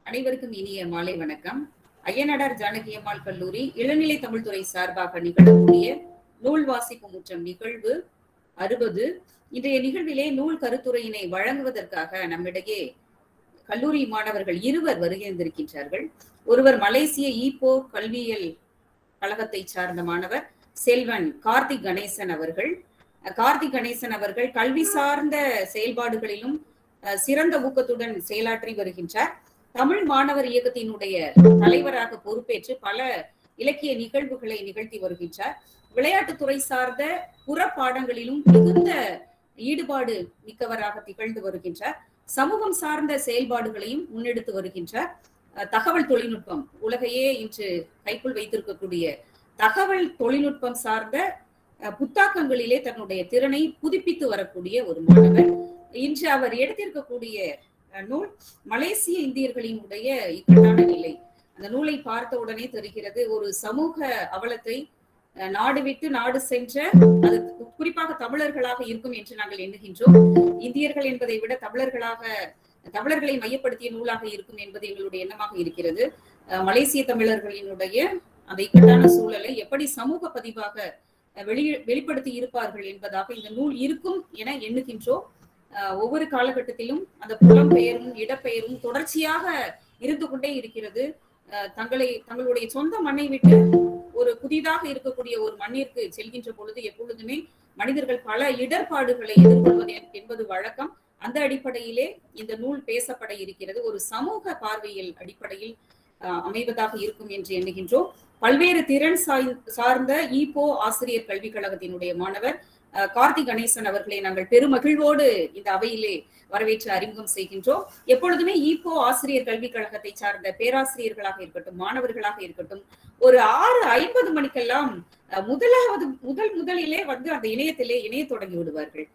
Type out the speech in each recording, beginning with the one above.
அனைவருக்கும் இனிய மாலை வணக்கம் ஐயனடார் ஜானகி அம்மாள் கல்லூரி இளநிலை தமிழ்துறை சார்பாக நிகழக்கூடிய நூல் வாசிப்பு முற்றம் நிகழ்வு அறுபது இன்றைய நிகழ்விலே நூல் கருத்துரையினை வழங்குவதற்காக நம்மிடையே கல்லூரி மாணவர்கள் இருவர் வருகின்றிருக்கின்றார்கள் ஒருவர் மலேசிய ஈப்போ கல்வியியல் கழகத்தை சார்ந்த மாணவர் செல்வன் கார்த்திக் கணேசன் அவர்கள் கார்த்திக் கணேசன் அவர்கள் கல்வி சார்ந்த செயல்பாடுகளிலும் சிறந்த ஊக்கத்துடன் செயலாற்றி வருகின்றார் தமிழ் மாணவர் இயக்கத்தினுடைய தலைவராக பொறுப்பேற்று பல இலக்கிய நிகழ்வுகளை நிகழ்த்தி வருகின்றார் விளையாட்டுத்துறை சார்ந்த புற பாடங்களிலும் மிகுந்த ஈடுபாடு மிக்கவராக திகழ்ந்து வருகின்றார் சமூகம் சார்ந்த செயல்பாடுகளையும் முன்னெடுத்து வருகின்றார் தகவல் தொழில்நுட்பம் உலகையே இன்று கைக்குள் வைத்திருக்கக்கூடிய தகவல் தொழில்நுட்பம் சார்ந்த புத்தாக்கங்களிலே தன்னுடைய திறனை புதுப்பித்து வரக்கூடிய ஒரு மாணவர் இன்று அவர் எடுத்திருக்கக்கூடிய நூல் மலேசிய இந்தியர்களினுடைய இக்கட்டான நிலை அந்த நூலை பார்த்த உடனே தெரிகிறது ஒரு சமூக அவலத்தை நாடு விட்டு நாடு சென்ற அது குறிப்பாக தமிழர்களாக இருக்கும் என்று நாங்கள் எண்ணுகின்றோம் இந்தியர்கள் என்பதை விட தமிழர்களாக தமிழர்களை மையப்படுத்திய நூலாக இருக்கும் என்பது எங்களுடைய எண்ணமாக இருக்கிறது மலேசிய தமிழர்களினுடைய அந்த இக்கட்டான சூழலை எப்படி சமூக பதிவாக வெளி வெளிப்படுத்தி இருப்பார்கள் என்பதாக இந்த நூல் இருக்கும் என எண்ணுகின்றோம் ஒவ்வொரு காலகட்டத்திலும் அந்த புலம்பெயரும் இடப்பெயரும் தொடர்ச்சியாக இருந்து கொண்டே இருக்கிறது தங்களை தங்களுடைய சொந்த மண்ணை விட்டு ஒரு புதிதாக இருக்கக்கூடிய ஒரு மண்ணிற்கு செல்கின்ற பொழுது எப்பொழுதுமே மனிதர்கள் பல இடர்பாடுகளை எதிர்கொள்வது என்பது வழக்கம் அந்த அடிப்படையிலே இந்த நூல் பேசப்பட இருக்கிறது ஒரு சமூக பார்வையில் அடிப்படையில் அமைவதாக இருக்கும் என்று எண்ணுகின்றோம் பல்வேறு திறன் சார்ந்த ஈப்போ ஆசிரியர் கல்விக் கழகத்தினுடைய மாணவர் கார்த்திக் கணேசன் அவர்களை நாங்கள் பெருமகிழ்வோடு இந்த அவையிலே வரவேற்று அறிமுகம் செய்கின்றோம் எப்பொழுதுமே ஈப்போ ஆசிரியர் கல்விக் கழகத்தை சார்ந்த பேராசிரியர்களாக இருக்கட்டும் மாணவர்களாக இருக்கட்டும் ஒரு ஆறு ஐம்பது மணிக்கெல்லாம் முதலாவது முதல் முதலிலே வந்து அந்த இணையத்திலே இணைய தொடங்கி விடுவார்கள்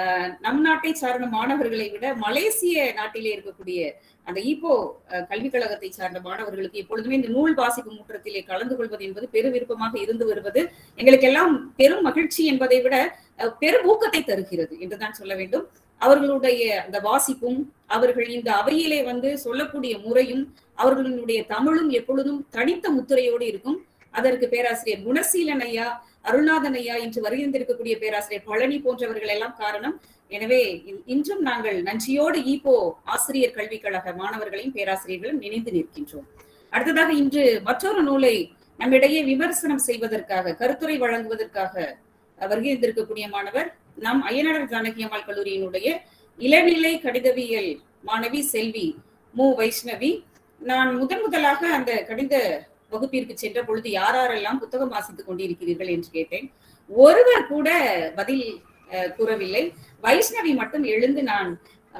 நம் நாட்டை சார்ந்த மாணவர்களை விட மலேசிய நாட்டிலே இருக்கக்கூடிய அந்த ஈப்போ கல்விக் கழகத்தை சார்ந்த மாணவர்களுக்கு எப்பொழுதுமே இந்த நூல் வாசிப்பு முற்றத்திலே கலந்து கொள்வது என்பது பெரு விருப்பமாக இருந்து வருவது எங்களுக்கெல்லாம் பெரும் மகிழ்ச்சி என்பதை விட பெரும் ஊக்கத்தை தருகிறது என்றுதான் சொல்ல வேண்டும் அவர்களுடைய அந்த வாசிப்பும் அவர்கள் இந்த அவையிலே வந்து சொல்லக்கூடிய முறையும் அவர்களுடைய தமிழும் எப்பொழுதும் தனித்த முத்திரையோடு இருக்கும் அதற்கு பேராசிரியர் குணசீலன் ஐயா அருள்நாதன் ஐயா என்று வருகின்றிருக்கக்கூடிய பேராசிரியர் பழனி போன்றவர்கள் எல்லாம் காரணம் எனவே இன்றும் நாங்கள் நன்றியோடு ஈப்போ ஆசிரியர் கல்விக் கழக மாணவர்களையும் பேராசிரியர்களும் நினைந்து நிற்கின்றோம் அடுத்ததாக இன்று மற்றொரு நூலை நம்மிடையே விமர்சனம் செய்வதற்காக கருத்துரை வழங்குவதற்காக வருகின்றிருக்கக்கூடிய மாணவர் நம் அய்யனடர் ஜானகி அம்மாள் கல்லூரியினுடைய இளநிலை கடிதவியல் மாணவி செல்வி மு வைஷ்ணவி நான் முதன் முதலாக அந்த கடித வகுப்பிற்கு சென்ற பொழுது யாரெல்லாம் புத்தகம் வாசித்துக் கொண்டிருக்கிறீர்கள் என்று கேட்டேன் ஒருவர் கூட பதில் கூறவில்லை வைஷ்ணவி மட்டும் எழுந்து நான்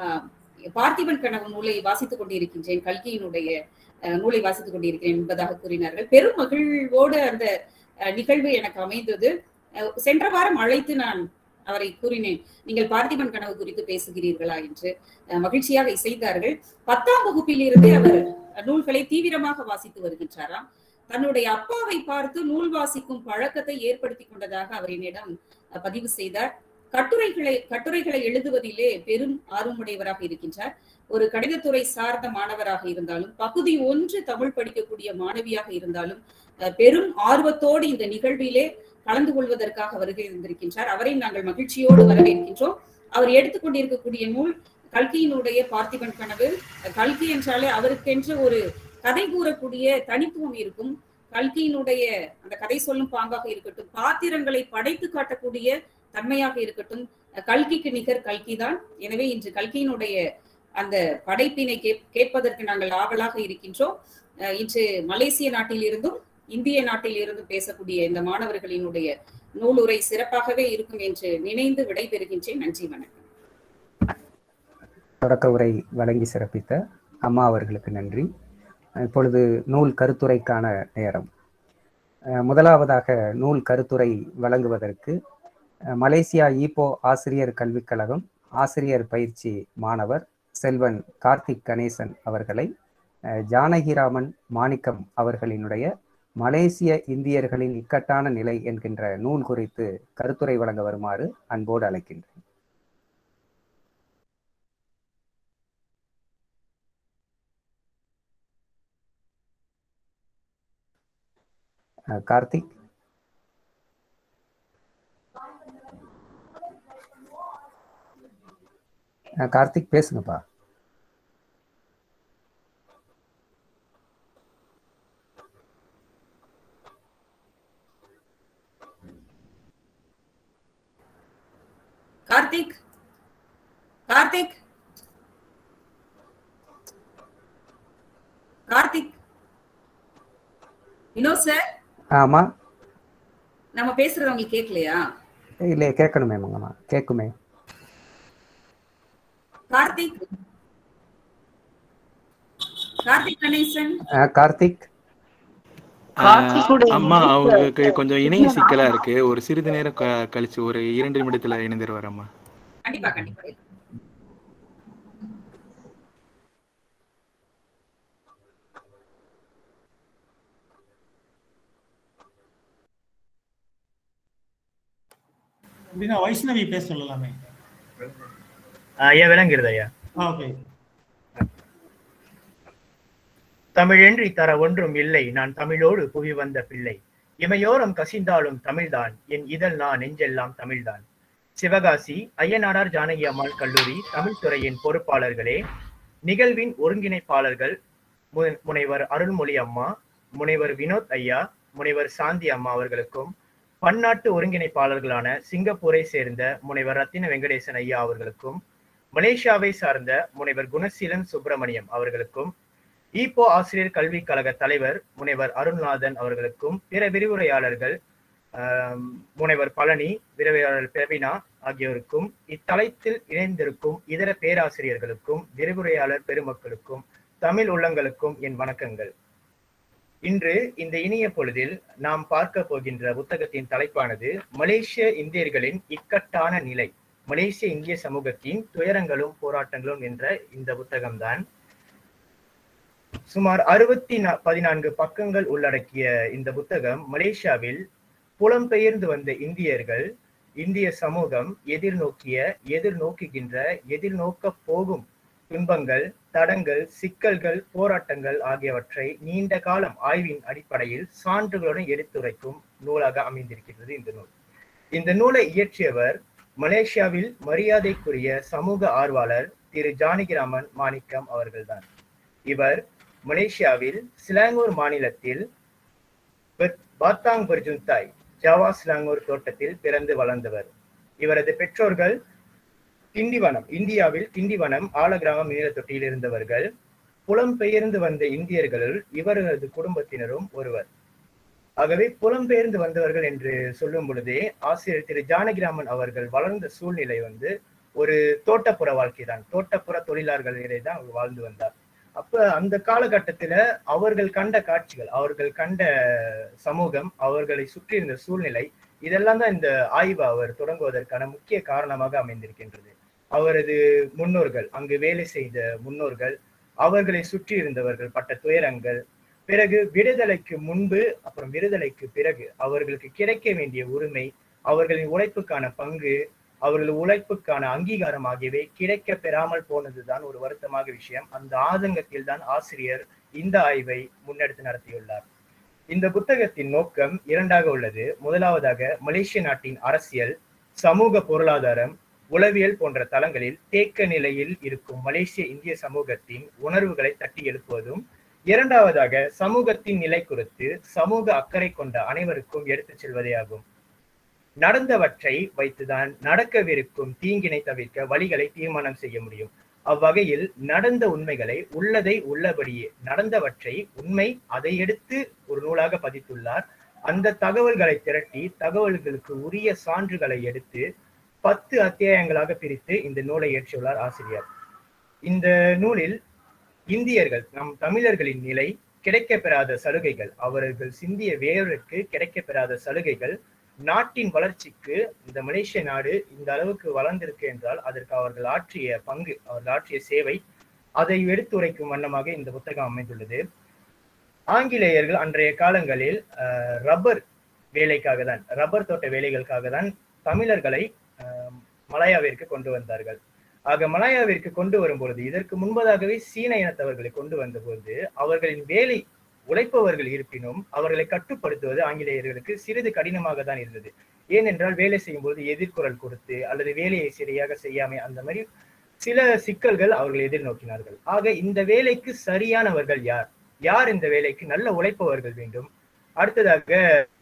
பார்த்திபன் கனவு நூலை வாசித்துக் கொண்டிருக்கின்றேன் கல்கியினுடைய நூலை வாசித்துக் கொண்டிருக்கிறேன் என்பதாக கூறினார்கள் பெரும் மகிழ்வோடு அந்த நிகழ்வு எனக்கு அமைந்தது சென்ற வாரம் அழைத்து நான் அவரை கூறினேன் நீங்கள் பார்த்திபன் கனவு குறித்து பேசுகிறீர்களா என்று மகிழ்ச்சியாக இசைந்தார்கள் பத்தாம் வகுப்பில் இருந்தே அவர் நூல்களை தீவிரமாக வாசித்து வருகின்றாராம் தன்னுடைய அப்பாவை பார்த்து நூல் வாசிக்கும் பழக்கத்தை ஏற்படுத்தி கொண்டதாக அவர் என்னிடம் பதிவு செய்தார் கட்டுரைகளை கட்டுரைகளை எழுதுவதிலே பெரும் ஆர்வமுடையவராக இருக்கின்றார் ஒரு கடிதத்துறை சார்ந்த மாணவராக இருந்தாலும் பகுதி ஒன்று தமிழ் படிக்கக்கூடிய மாணவியாக இருந்தாலும் பெரும் ஆர்வத்தோடு இந்த நிகழ்விலே கலந்து கொள்வதற்காக வருகை இருந்திருக்கின்றார் அவரை நாங்கள் மகிழ்ச்சியோடு வரவேற்கின்றோம் அவர் எடுத்துக்கொண்டிருக்கக்கூடிய நூல் கல்கியினுடைய பார்த்திபன் கனவு கல்கி என்றாலே அவருக்கென்று ஒரு கதை கூறக்கூடிய தனித்துவம் இருக்கும் கல்கியினுடைய அந்த கதை சொல்லும் பாங்காக இருக்கட்டும் பாத்திரங்களை படைத்து காட்டக்கூடிய தன்மையாக இருக்கட்டும் கல்கிக்கு நிகர் கல்கி தான் எனவே இன்று கல்கியினுடைய அந்த படைப்பினை கேட்பதற்கு நாங்கள் ஆவலாக இருக்கின்றோம் இன்று மலேசிய நாட்டில் இருந்தும் இந்திய நாட்டில் இருந்தும் பேசக்கூடிய இந்த மாணவர்களினுடைய நூலுரை சிறப்பாகவே இருக்கும் என்று நினைந்து விடைபெறுகின்றேன் நன்றி வணக்கம் தொடக்க உரை வழங்கி சிறப்பித்த அம்மா அவர்களுக்கு நன்றி இப்பொழுது நூல் கருத்துரைக்கான நேரம் முதலாவதாக நூல் கருத்துரை வழங்குவதற்கு மலேசியா ஈப்போ ஆசிரியர் கல்விக் கழகம் ஆசிரியர் பயிற்சி மாணவர் செல்வன் கார்த்திக் கணேசன் அவர்களை ஜானகிராமன் மாணிக்கம் அவர்களினுடைய மலேசிய இந்தியர்களின் இக்கட்டான நிலை என்கின்ற நூல் குறித்து கருத்துரை வழங்க வருமாறு அன்போடு அழைக்கின்றேன் அஹ், கார்த்திக் அஹ், கார்த்திக் பேசுங்கப்பா கார்த்திக் கார்த்திக் கார்த்திக் வினோத் சார் ஆமா நம்ம பேசுறது உங்களுக்கு கேட்கலையா இல்லையே கேட்கணுமே மங்கம்மா கேட்குமே கார்த்திக் கார்த்திக் கணேசன் அஹ், கார்த்திக் ஆஹ் அம்மா அவங்களுக்கு கொஞ்சம் இணைய சிக்கலா இருக்கு ஒரு சிறிது நேரம் க- கழிச்சு ஒரு இரண்டு நிமிடத்துல இணைந்துருவார் அம்மா கண்டிப்பா கண்டிப்பா அப்படின்னா வைஷ்ணவி பேச சொல்லலாமே ஐயா விளங்குகிறது ஐயா ஓகே தமிழென்றி தர ஒன்றும் இல்லை நான் தமிழோடு புவி வந்த பிள்ளை இமையோரம் கசிந்தாலும் தமிழ்தான் என் இதழ் நான் நெஞ்செல்லாம் தமிழ்தான் சிவகாசி ஐயனாடார் ஜானகி அம்மாள் கல்லூரி தமிழ் துறையின் பொறுப்பாளர்களே நிகழ்வின் ஒருங்கிணைப்பாளர்கள் மு- முனைவர் அருள்மொழி அம்மா முனைவர் வினோத் ஐயா முனைவர் சாந்தி அம்மா அவர்களுக்கும் பன்னாட்டு ஒருங்கிணைப்பாளர்களான சிங்கப்பூரை சேர்ந்த முனைவர் ரத்தின வெங்கடேசன் ஐயா அவர்களுக்கும் மலேசியாவை சார்ந்த முனைவர் குணசீலன் சுப்பிரமணியம் அவர்களுக்கும் ஈப்போ ஆசிரியர் கல்விக் கழக தலைவர் முனைவர் அருள்நாதன் அவர்களுக்கும் பிற விரிவுரையாளர்கள் ஆம், முனைவர் பழனி விரிவுரையாளர் பிரவீனா ஆகியோருக்கும் இத்தலத்தில் இணைந்திருக்கும் இதர பேராசிரியர்களுக்கும் விரிவுரையாளர் பெருமக்களுக்கும் தமிழ் உள்ளங்களுக்கும் என் வணக்கங்கள் இன்று இந்த இனிய பொழுதில் நாம் பார்க்க போகின்ற புத்தகத்தின் தலைப்பானது மலேசிய இந்தியர்களின் இக்கட்டான நிலை மலேசிய இந்திய சமூகத்தின் துயரங்களும் போராட்டங்களும் என்ற இந்த புத்தகம்தான் சுமார் அறுபத்தி பதினான்கு பக்கங்கள் உள்ளடக்கிய இந்த புத்தகம் மலேசியாவில் புலம்பெயர்ந்து வந்த இந்தியர்கள் இந்திய சமூகம் எதிர்நோக்கிய எதிர்நோக்குகின்ற எதிர்நோக்க போகும் துன்பங்கள் தடங்கள் சிக்கல்கள் போராட்டங்கள் ஆகியவற்றை நீண்ட காலம் ஆய்வின் அடிப்படையில் சான்றுகளுடன் எடுத்துரைக்கும் நூலாக அமைந்திருக்கிறது இந்த நூல் இந்த நூலை இயற்றியவர் மலேசியாவில் மரியாதைக்குரிய சமூக ஆர்வலர் திரு ஜானகிராமன் மாணிக்கம் அவர்கள்தான் இவர் மலேசியாவில் சிலாங்கூர் மாநிலத்தில் பெத்- பாத்தாங் பர்ஜுந்தாய் ஜாவா சிலாங்கூர் தோட்டத்தில் பிறந்து வளர்ந்தவர் இவரது பெற்றோர்கள் திண்டிவனம் இந்தியாவில் திண்டிவனம் ஆலகிராமம் நீலத்தொட்டியில் இருந்தவர்கள் புலம்பெயர்ந்து வந்த இந்தியர்களுள் இவரது குடும்பத்தினரும் ஒருவர் ஆகவே புலம்பெயர்ந்து வந்தவர்கள் என்று சொல்லும் பொழுதே ஆசிரியர் திரு ஜானகிராமன் அவர்கள் வளர்ந்த சூழ்நிலை வந்து ஒரு தோட்டப்புற வாழ்க்கை தான் தோட்டப்புற தொழிலாளர்களிடையே தான் அவர் வாழ்ந்து வந்தார் அப்ப அந்த காலகட்டத்துல அவர்கள் கண்ட காட்சிகள் அவர்கள் கண்ட சமூகம் அவர்களை சுற்றி இருந்த சூழ்நிலை இதெல்லாம் தான் இந்த ஆய்வு அவர் தொடங்குவதற்கான முக்கிய காரணமாக அமைந்திருக்கின்றது அவரது முன்னோர்கள் அங்கு வேலை செய்த முன்னோர்கள் அவர்களை சுற்றி இருந்தவர்கள் பட்ட துயரங்கள் பிறகு விடுதலைக்கு முன்பு அப்புறம் விடுதலைக்கு பிறகு அவர்களுக்கு கிடைக்க வேண்டிய உரிமை அவர்களின் உழைப்புக்கான பங்கு அவர்கள் உழைப்புக்கான அங்கீகாரம் ஆகியவை கிடைக்க பெறாமல் போனதுதான் ஒரு வருத்தமாக விஷயம் அந்த ஆதங்கத்தில் தான் ஆசிரியர் இந்த ஆய்வை முன்னெடுத்து நடத்தியுள்ளார் இந்த புத்தகத்தின் நோக்கம் இரண்டாக உள்ளது முதலாவதாக மலேசிய நாட்டின் அரசியல் சமூக பொருளாதாரம் உளவியல் போன்ற தளங்களில் தேக்க நிலையில் இருக்கும் மலேசிய இந்திய சமூகத்தின் உணர்வுகளை தட்டி எழுப்புவதும் இரண்டாவதாக சமூகத்தின் நிலை குறித்து சமூக அக்கறை கொண்ட அனைவருக்கும் எடுத்துச் செல்வதே ஆகும் நடந்தவற்றை வைத்துதான் நடக்கவிருக்கும் தீங்கினை தவிர்க்க வழிகளை தீர்மானம் செய்ய முடியும் அவ்வகையில் நடந்த உண்மைகளை உள்ளதை உள்ளபடியே நடந்தவற்றை உண்மை அதை எடுத்து ஒரு நூலாக பதித்துள்ளார் அந்த தகவல்களை திரட்டி தகவல்களுக்கு உரிய சான்றுகளை எடுத்து பத்து அத்தியாயங்களாக பிரித்து இந்த நூலை இயற்றியுள்ளார் ஆசிரியர் இந்த நூலில் இந்தியர்கள் நம் தமிழர்களின் நிலை கிடைக்கப்பெறாத சலுகைகள் அவர்கள் சிந்திய வேருக்கு கிடைக்கப்பெறாத சலுகைகள் நாட்டின் வளர்ச்சிக்கு இந்த மலேசிய நாடு இந்த அளவுக்கு வளர்ந்திருக்கு என்றால் அதற்கு அவர்கள் ஆற்றிய பங்கு அவர்கள் ஆற்றிய சேவை அதை எடுத்துரைக்கும் வண்ணமாக இந்த புத்தகம் அமைந்துள்ளது ஆங்கிலேயர்கள் அன்றைய காலங்களில் அஹ், ரப்பர் வேலைக்காக தான் ரப்பர் தோட்ட வேலைகளுக்காக தான் தமிழர்களை அஹ், மலாயாவிற்கு கொண்டு வந்தார்கள் ஆக மலாயாவிற்கு கொண்டு வரும்பொழுது இதற்கு முன்பதாகவே சீன இனத்தவர்களை கொண்டு வந்தபொழுது அவர்களின் வேலை உழைப்பவர்கள் இருப்பினும் அவர்களை கட்டுப்படுத்துவது ஆங்கிலேயர்களுக்கு சிறிது கடினமாக தான் இருந்தது ஏனென்றால் வேலை செய்யும் போது எதிர்குரல் கொடுத்து அல்லது வேலையை சரியாக செய்யாமை அந்த மாதிரி சில சிக்கல்கள் அவர்கள் எதிர்நோக்கினார்கள் ஆக இந்த வேலைக்கு சரியானவர்கள் யார் யார் இந்த வேலைக்கு நல்ல உழைப்பவர்கள் வேண்டும் அடுத்ததாக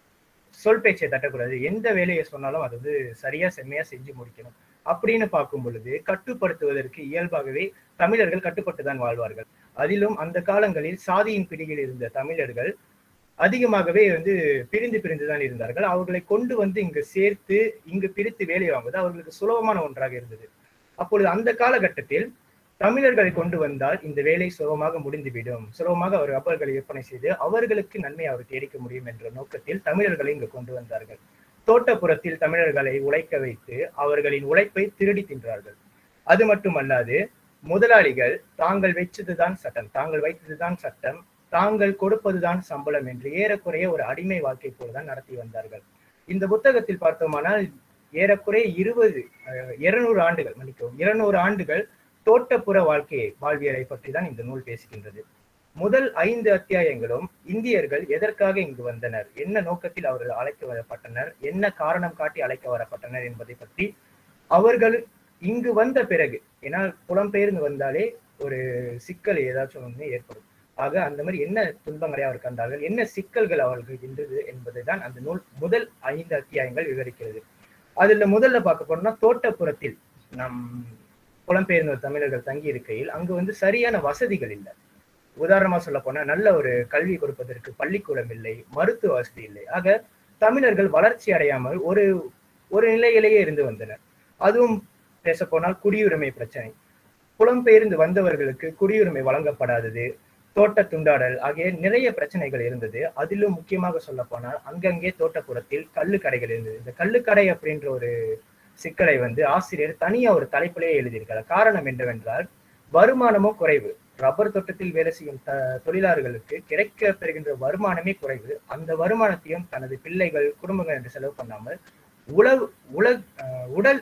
சொல் பேச்சை தட்டக்கூடாது எந்த வேலையை சொன்னாலும் அது வந்து சரியா செம்மையா செஞ்சு முடிக்கணும் அப்படின்னு பார்க்கும் பொழுது கட்டுப்படுத்துவதற்கு இயல்பாகவே தமிழர்கள் கட்டுப்பட்டு தான் வாழ்வார்கள் அதிலும் அந்த காலங்களில் சாதியின் பிடியில் இருந்த தமிழர்கள் அதிகமாகவே வந்து பிரிந்து பிரிந்து தான் இருந்தார்கள் அவர்களை கொண்டு வந்து இங்கு சேர்த்து இங்கு பிரித்து வேலை வாங்குவது அவர்களுக்கு சுலபமான ஒன்றாக இருந்தது அப்பொழுது அந்த காலகட்டத்தில் தமிழர்களை கொண்டு வந்தால் இந்த வேலை சுலபமாக முடிந்துவிடும் சுலபமாக அவர் கப்பல்களை விற்பனை செய்து அவர்களுக்கு நன்மை அவர் தேடிக்க முடியும் என்ற நோக்கத்தில் தமிழர்களை இங்கு கொண்டு வந்தார்கள் தோட்டப்புறத்தில் தமிழர்களை உழைக்க வைத்து அவர்களின் உழைப்பை திருடி தின்றார்கள் அது மட்டுமல்லாது முதலாளிகள் தாங்கள் வைத்ததுதான் சட்டம் தாங்கள் வைத்ததுதான் சட்டம் தாங்கள் கொடுப்பதுதான் சம்பளம் என்று ஏறக்குறைய ஒரு அடிமை வாழ்க்கை போலதான் நடத்தி வந்தார்கள் இந்த புத்தகத்தில் பார்த்தோமானால் ஏறக்குறைய இருபது இருநூறு ஆண்டுகள் மன்னிக்கவும் இருநூறு ஆண்டுகள் தோட்டப்புற வாழ்க்கையை வாழ்வியலை பற்றி தான் இந்த நூல் பேசுகின்றது முதல் ஐந்து அத்தியாயங்களும் இந்தியர்கள் எதற்காக இங்கு வந்தனர் என்ன நோக்கத்தில் அவர்கள் அழைக்க வரப்பட்டனர் என்ன காரணம் காட்டி அழைக்க வரப்பட்டனர் என்பதை பற்றி அவர்கள் இங்கு வந்த பிறகு ஏன்னா புலம்பெயர்ந்து வந்தாலே ஒரு சிக்கல் ஏதாச்சும் ஒன்று ஏற்படும் ஆக அந்த மாதிரி என்ன துன்பங்களை அவர் கண்டார்கள் என்ன சிக்கல்கள் அவர்கள் இருந்தது என்பதை தான் அந்த நூல் முதல் ஐந்து அத்தியாயங்கள் விவரிக்கிறது அதுல முதல்ல பார்க்க போனோம்னா தோட்டப்புறத்தில் நம் புலம்பெயர்ந்த தமிழர்கள் தங்கி இருக்கையில் அங்கு வந்து சரியான வசதிகள் இல்லை உதாரணமா சொல்ல போனா நல்ல ஒரு கல்வி கொடுப்பதற்கு பள்ளிக்கூடம் இல்லை மருத்துவ வசதி இல்லை ஆக தமிழர்கள் வளர்ச்சி அடையாமல் ஒரு ஒரு நிலையிலேயே இருந்து வந்தனர் அதுவும் பேச போனால் குடியுரிமை பிரச்சனை புலம்பெயர்ந்து வந்தவர்களுக்கு குடியுரிமை வழங்கப்படாதது தோட்ட துண்டாடல் ஆகிய நிறைய பிரச்சனைகள் இருந்தது அதிலும் முக்கியமாக சொல்ல போனால் அங்கங்கே தோட்டப்புறத்தில் கல்லுக்கடைகள் இருந்தது இந்த கல்லுக்கடை அப்படின்ற ஒரு சிக்கலை வந்து ஆசிரியர் தனியா ஒரு தலைப்பிலேயே எழுதியிருக்கார் காரணம் என்னவென்றால் வருமானமும் குறைவு ரப்பர் தோட்டத்தில் வேலை செய்யும் த தொழிலாளர்களுக்கு கிடைக்க பெறுகின்ற வருமானமே குறைவு அந்த வருமானத்தையும் தனது பிள்ளைகள் குடும்பங்கள் என்று செலவு பண்ணாமல் உளவு உல உடல்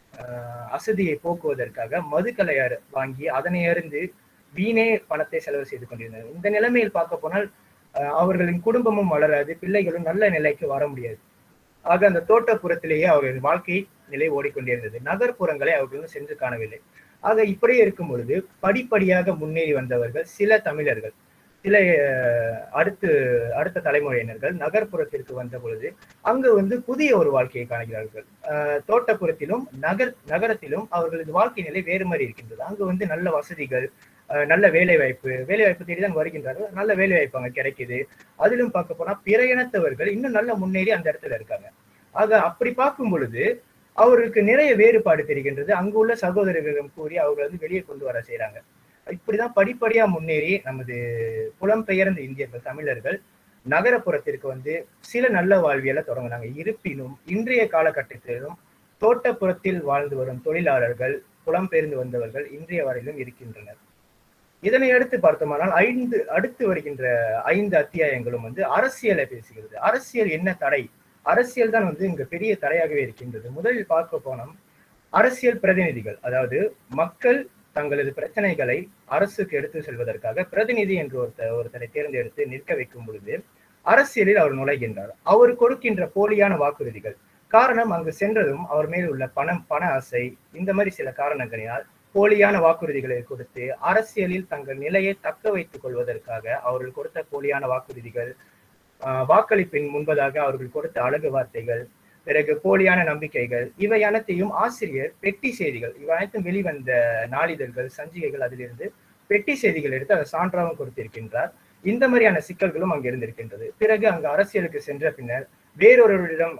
அசதியை போக்குவதற்காக மதுக்கலை வாங்கி அதனை அறிந்து வீணே பணத்தை செலவு செய்து கொண்டிருந்தனர் இந்த நிலைமையில் பார்க்க போனால் அவர்களின் குடும்பமும் வளராது பிள்ளைகளும் நல்ல நிலைக்கு வர முடியாது ஆக அந்த தோட்டப்புறத்திலேயே அவர்களின் வாழ்க்கை நிலை ஓடிக்கொண்டிருந்தது நகர்ப்புறங்களை அவர்கள் சென்று காணவில்லை ஆக இப்படியே இருக்கும் பொழுது படிப்படியாக முன்னேறி வந்தவர்கள் சில தமிழர்கள் சில அடுத்து அடுத்த தலைமுறையினர்கள் நகர்ப்புறத்திற்கு வந்த பொழுது அங்கு வந்து புதிய ஒரு வாழ்க்கையை காணுகிறார்கள் தோட்டப்புறத்திலும் நகர் நகரத்திலும் அவர்களது வாழ்க்கை நிலை வேறு மாதிரி இருக்கின்றது அங்கு வந்து நல்ல வசதிகள் நல்ல வேலை வாய்ப்பு வேலை வாய்ப்பு தேடி தான் வருகின்றார்கள் நல்ல வேலை வாய்ப்பு அங்க கிடைக்குது அதிலும் பார்க்க போனா பிற இனத்தவர்கள் இன்னும் நல்ல முன்னேறி அந்த இடத்துல இருக்காங்க ஆக அப்படி பார்க்கும் பொழுது அவர்களுக்கு நிறைய வேறுபாடு தெரிகின்றது அங்கு உள்ள சகோதரர்களிடம் கூறி அவர்கள் வந்து வெளியே கொண்டு வர செய்யறாங்க இப்படிதான் படிப்படியா முன்னேறி நமது புலம்பெயர்ந்த இந்தியர்கள் தமிழர்கள் நகரப்புறத்திற்கு வந்து சில நல்ல வாழ்வியலை தொடங்கினாங்க இருப்பினும் இன்றைய காலகட்டத்திலும் தோட்டப்புறத்தில் வாழ்ந்து வரும் தொழிலாளர்கள் புலம்பெயர்ந்து வந்தவர்கள் இன்றைய வரையிலும் இருக்கின்றனர் இதனை அடுத்து பார்த்தோமானால் ஐந்து அடுத்து வருகின்ற ஐந்து அத்தியாயங்களும் வந்து அரசியலை பேசுகிறது அரசியல் என்ன தடை அரசியல் தான் வந்து இங்க பெரிய தடையாகவே இருக்கின்றது முதலில் பார்க்க போனோம் அரசியல் பிரதிநிதிகள் அதாவது மக்கள் தங்களது பிரச்சனைகளை அரசுக்கு எடுத்து செல்வதற்காக பிரதிநிதி என்று ஒருத்தர் ஒருத்தரை தேர்ந்தெடுத்து நிற்க வைக்கும் பொழுது அரசியலில் அவர் நுழைகின்றார் அவர் கொடுக்கின்ற போலியான வாக்குறுதிகள் காரணம் அங்கு சென்றதும் அவர் மேல் உள்ள பணம் பண ஆசை இந்த மாதிரி சில காரணங்களினால் போலியான வாக்குறுதிகளை கொடுத்து அரசியலில் தங்கள் நிலையை தக்க வைத்துக் கொள்வதற்காக அவர்கள் கொடுத்த போலியான வாக்குறுதிகள் வாக்களிப்பின் முன்பதாக அவர்கள் கொடுத்த அழகு வார்த்தைகள் பிறகு போலியான நம்பிக்கைகள் இவை அனைத்தையும் ஆசிரியர் பெட்டி செய்திகள் இவை அனைத்தும் வெளிவந்த நாளிதழ்கள் சஞ்சிகைகள் அதிலிருந்து பெட்டி செய்திகள் எடுத்து அதை சான்றாகவும் கொடுத்திருக்கின்றார் இந்த மாதிரியான சிக்கல்களும் அங்கு இருந்திருக்கின்றது பிறகு அங்கு அரசியலுக்கு சென்ற பின்னர் வேறொருவரிடம்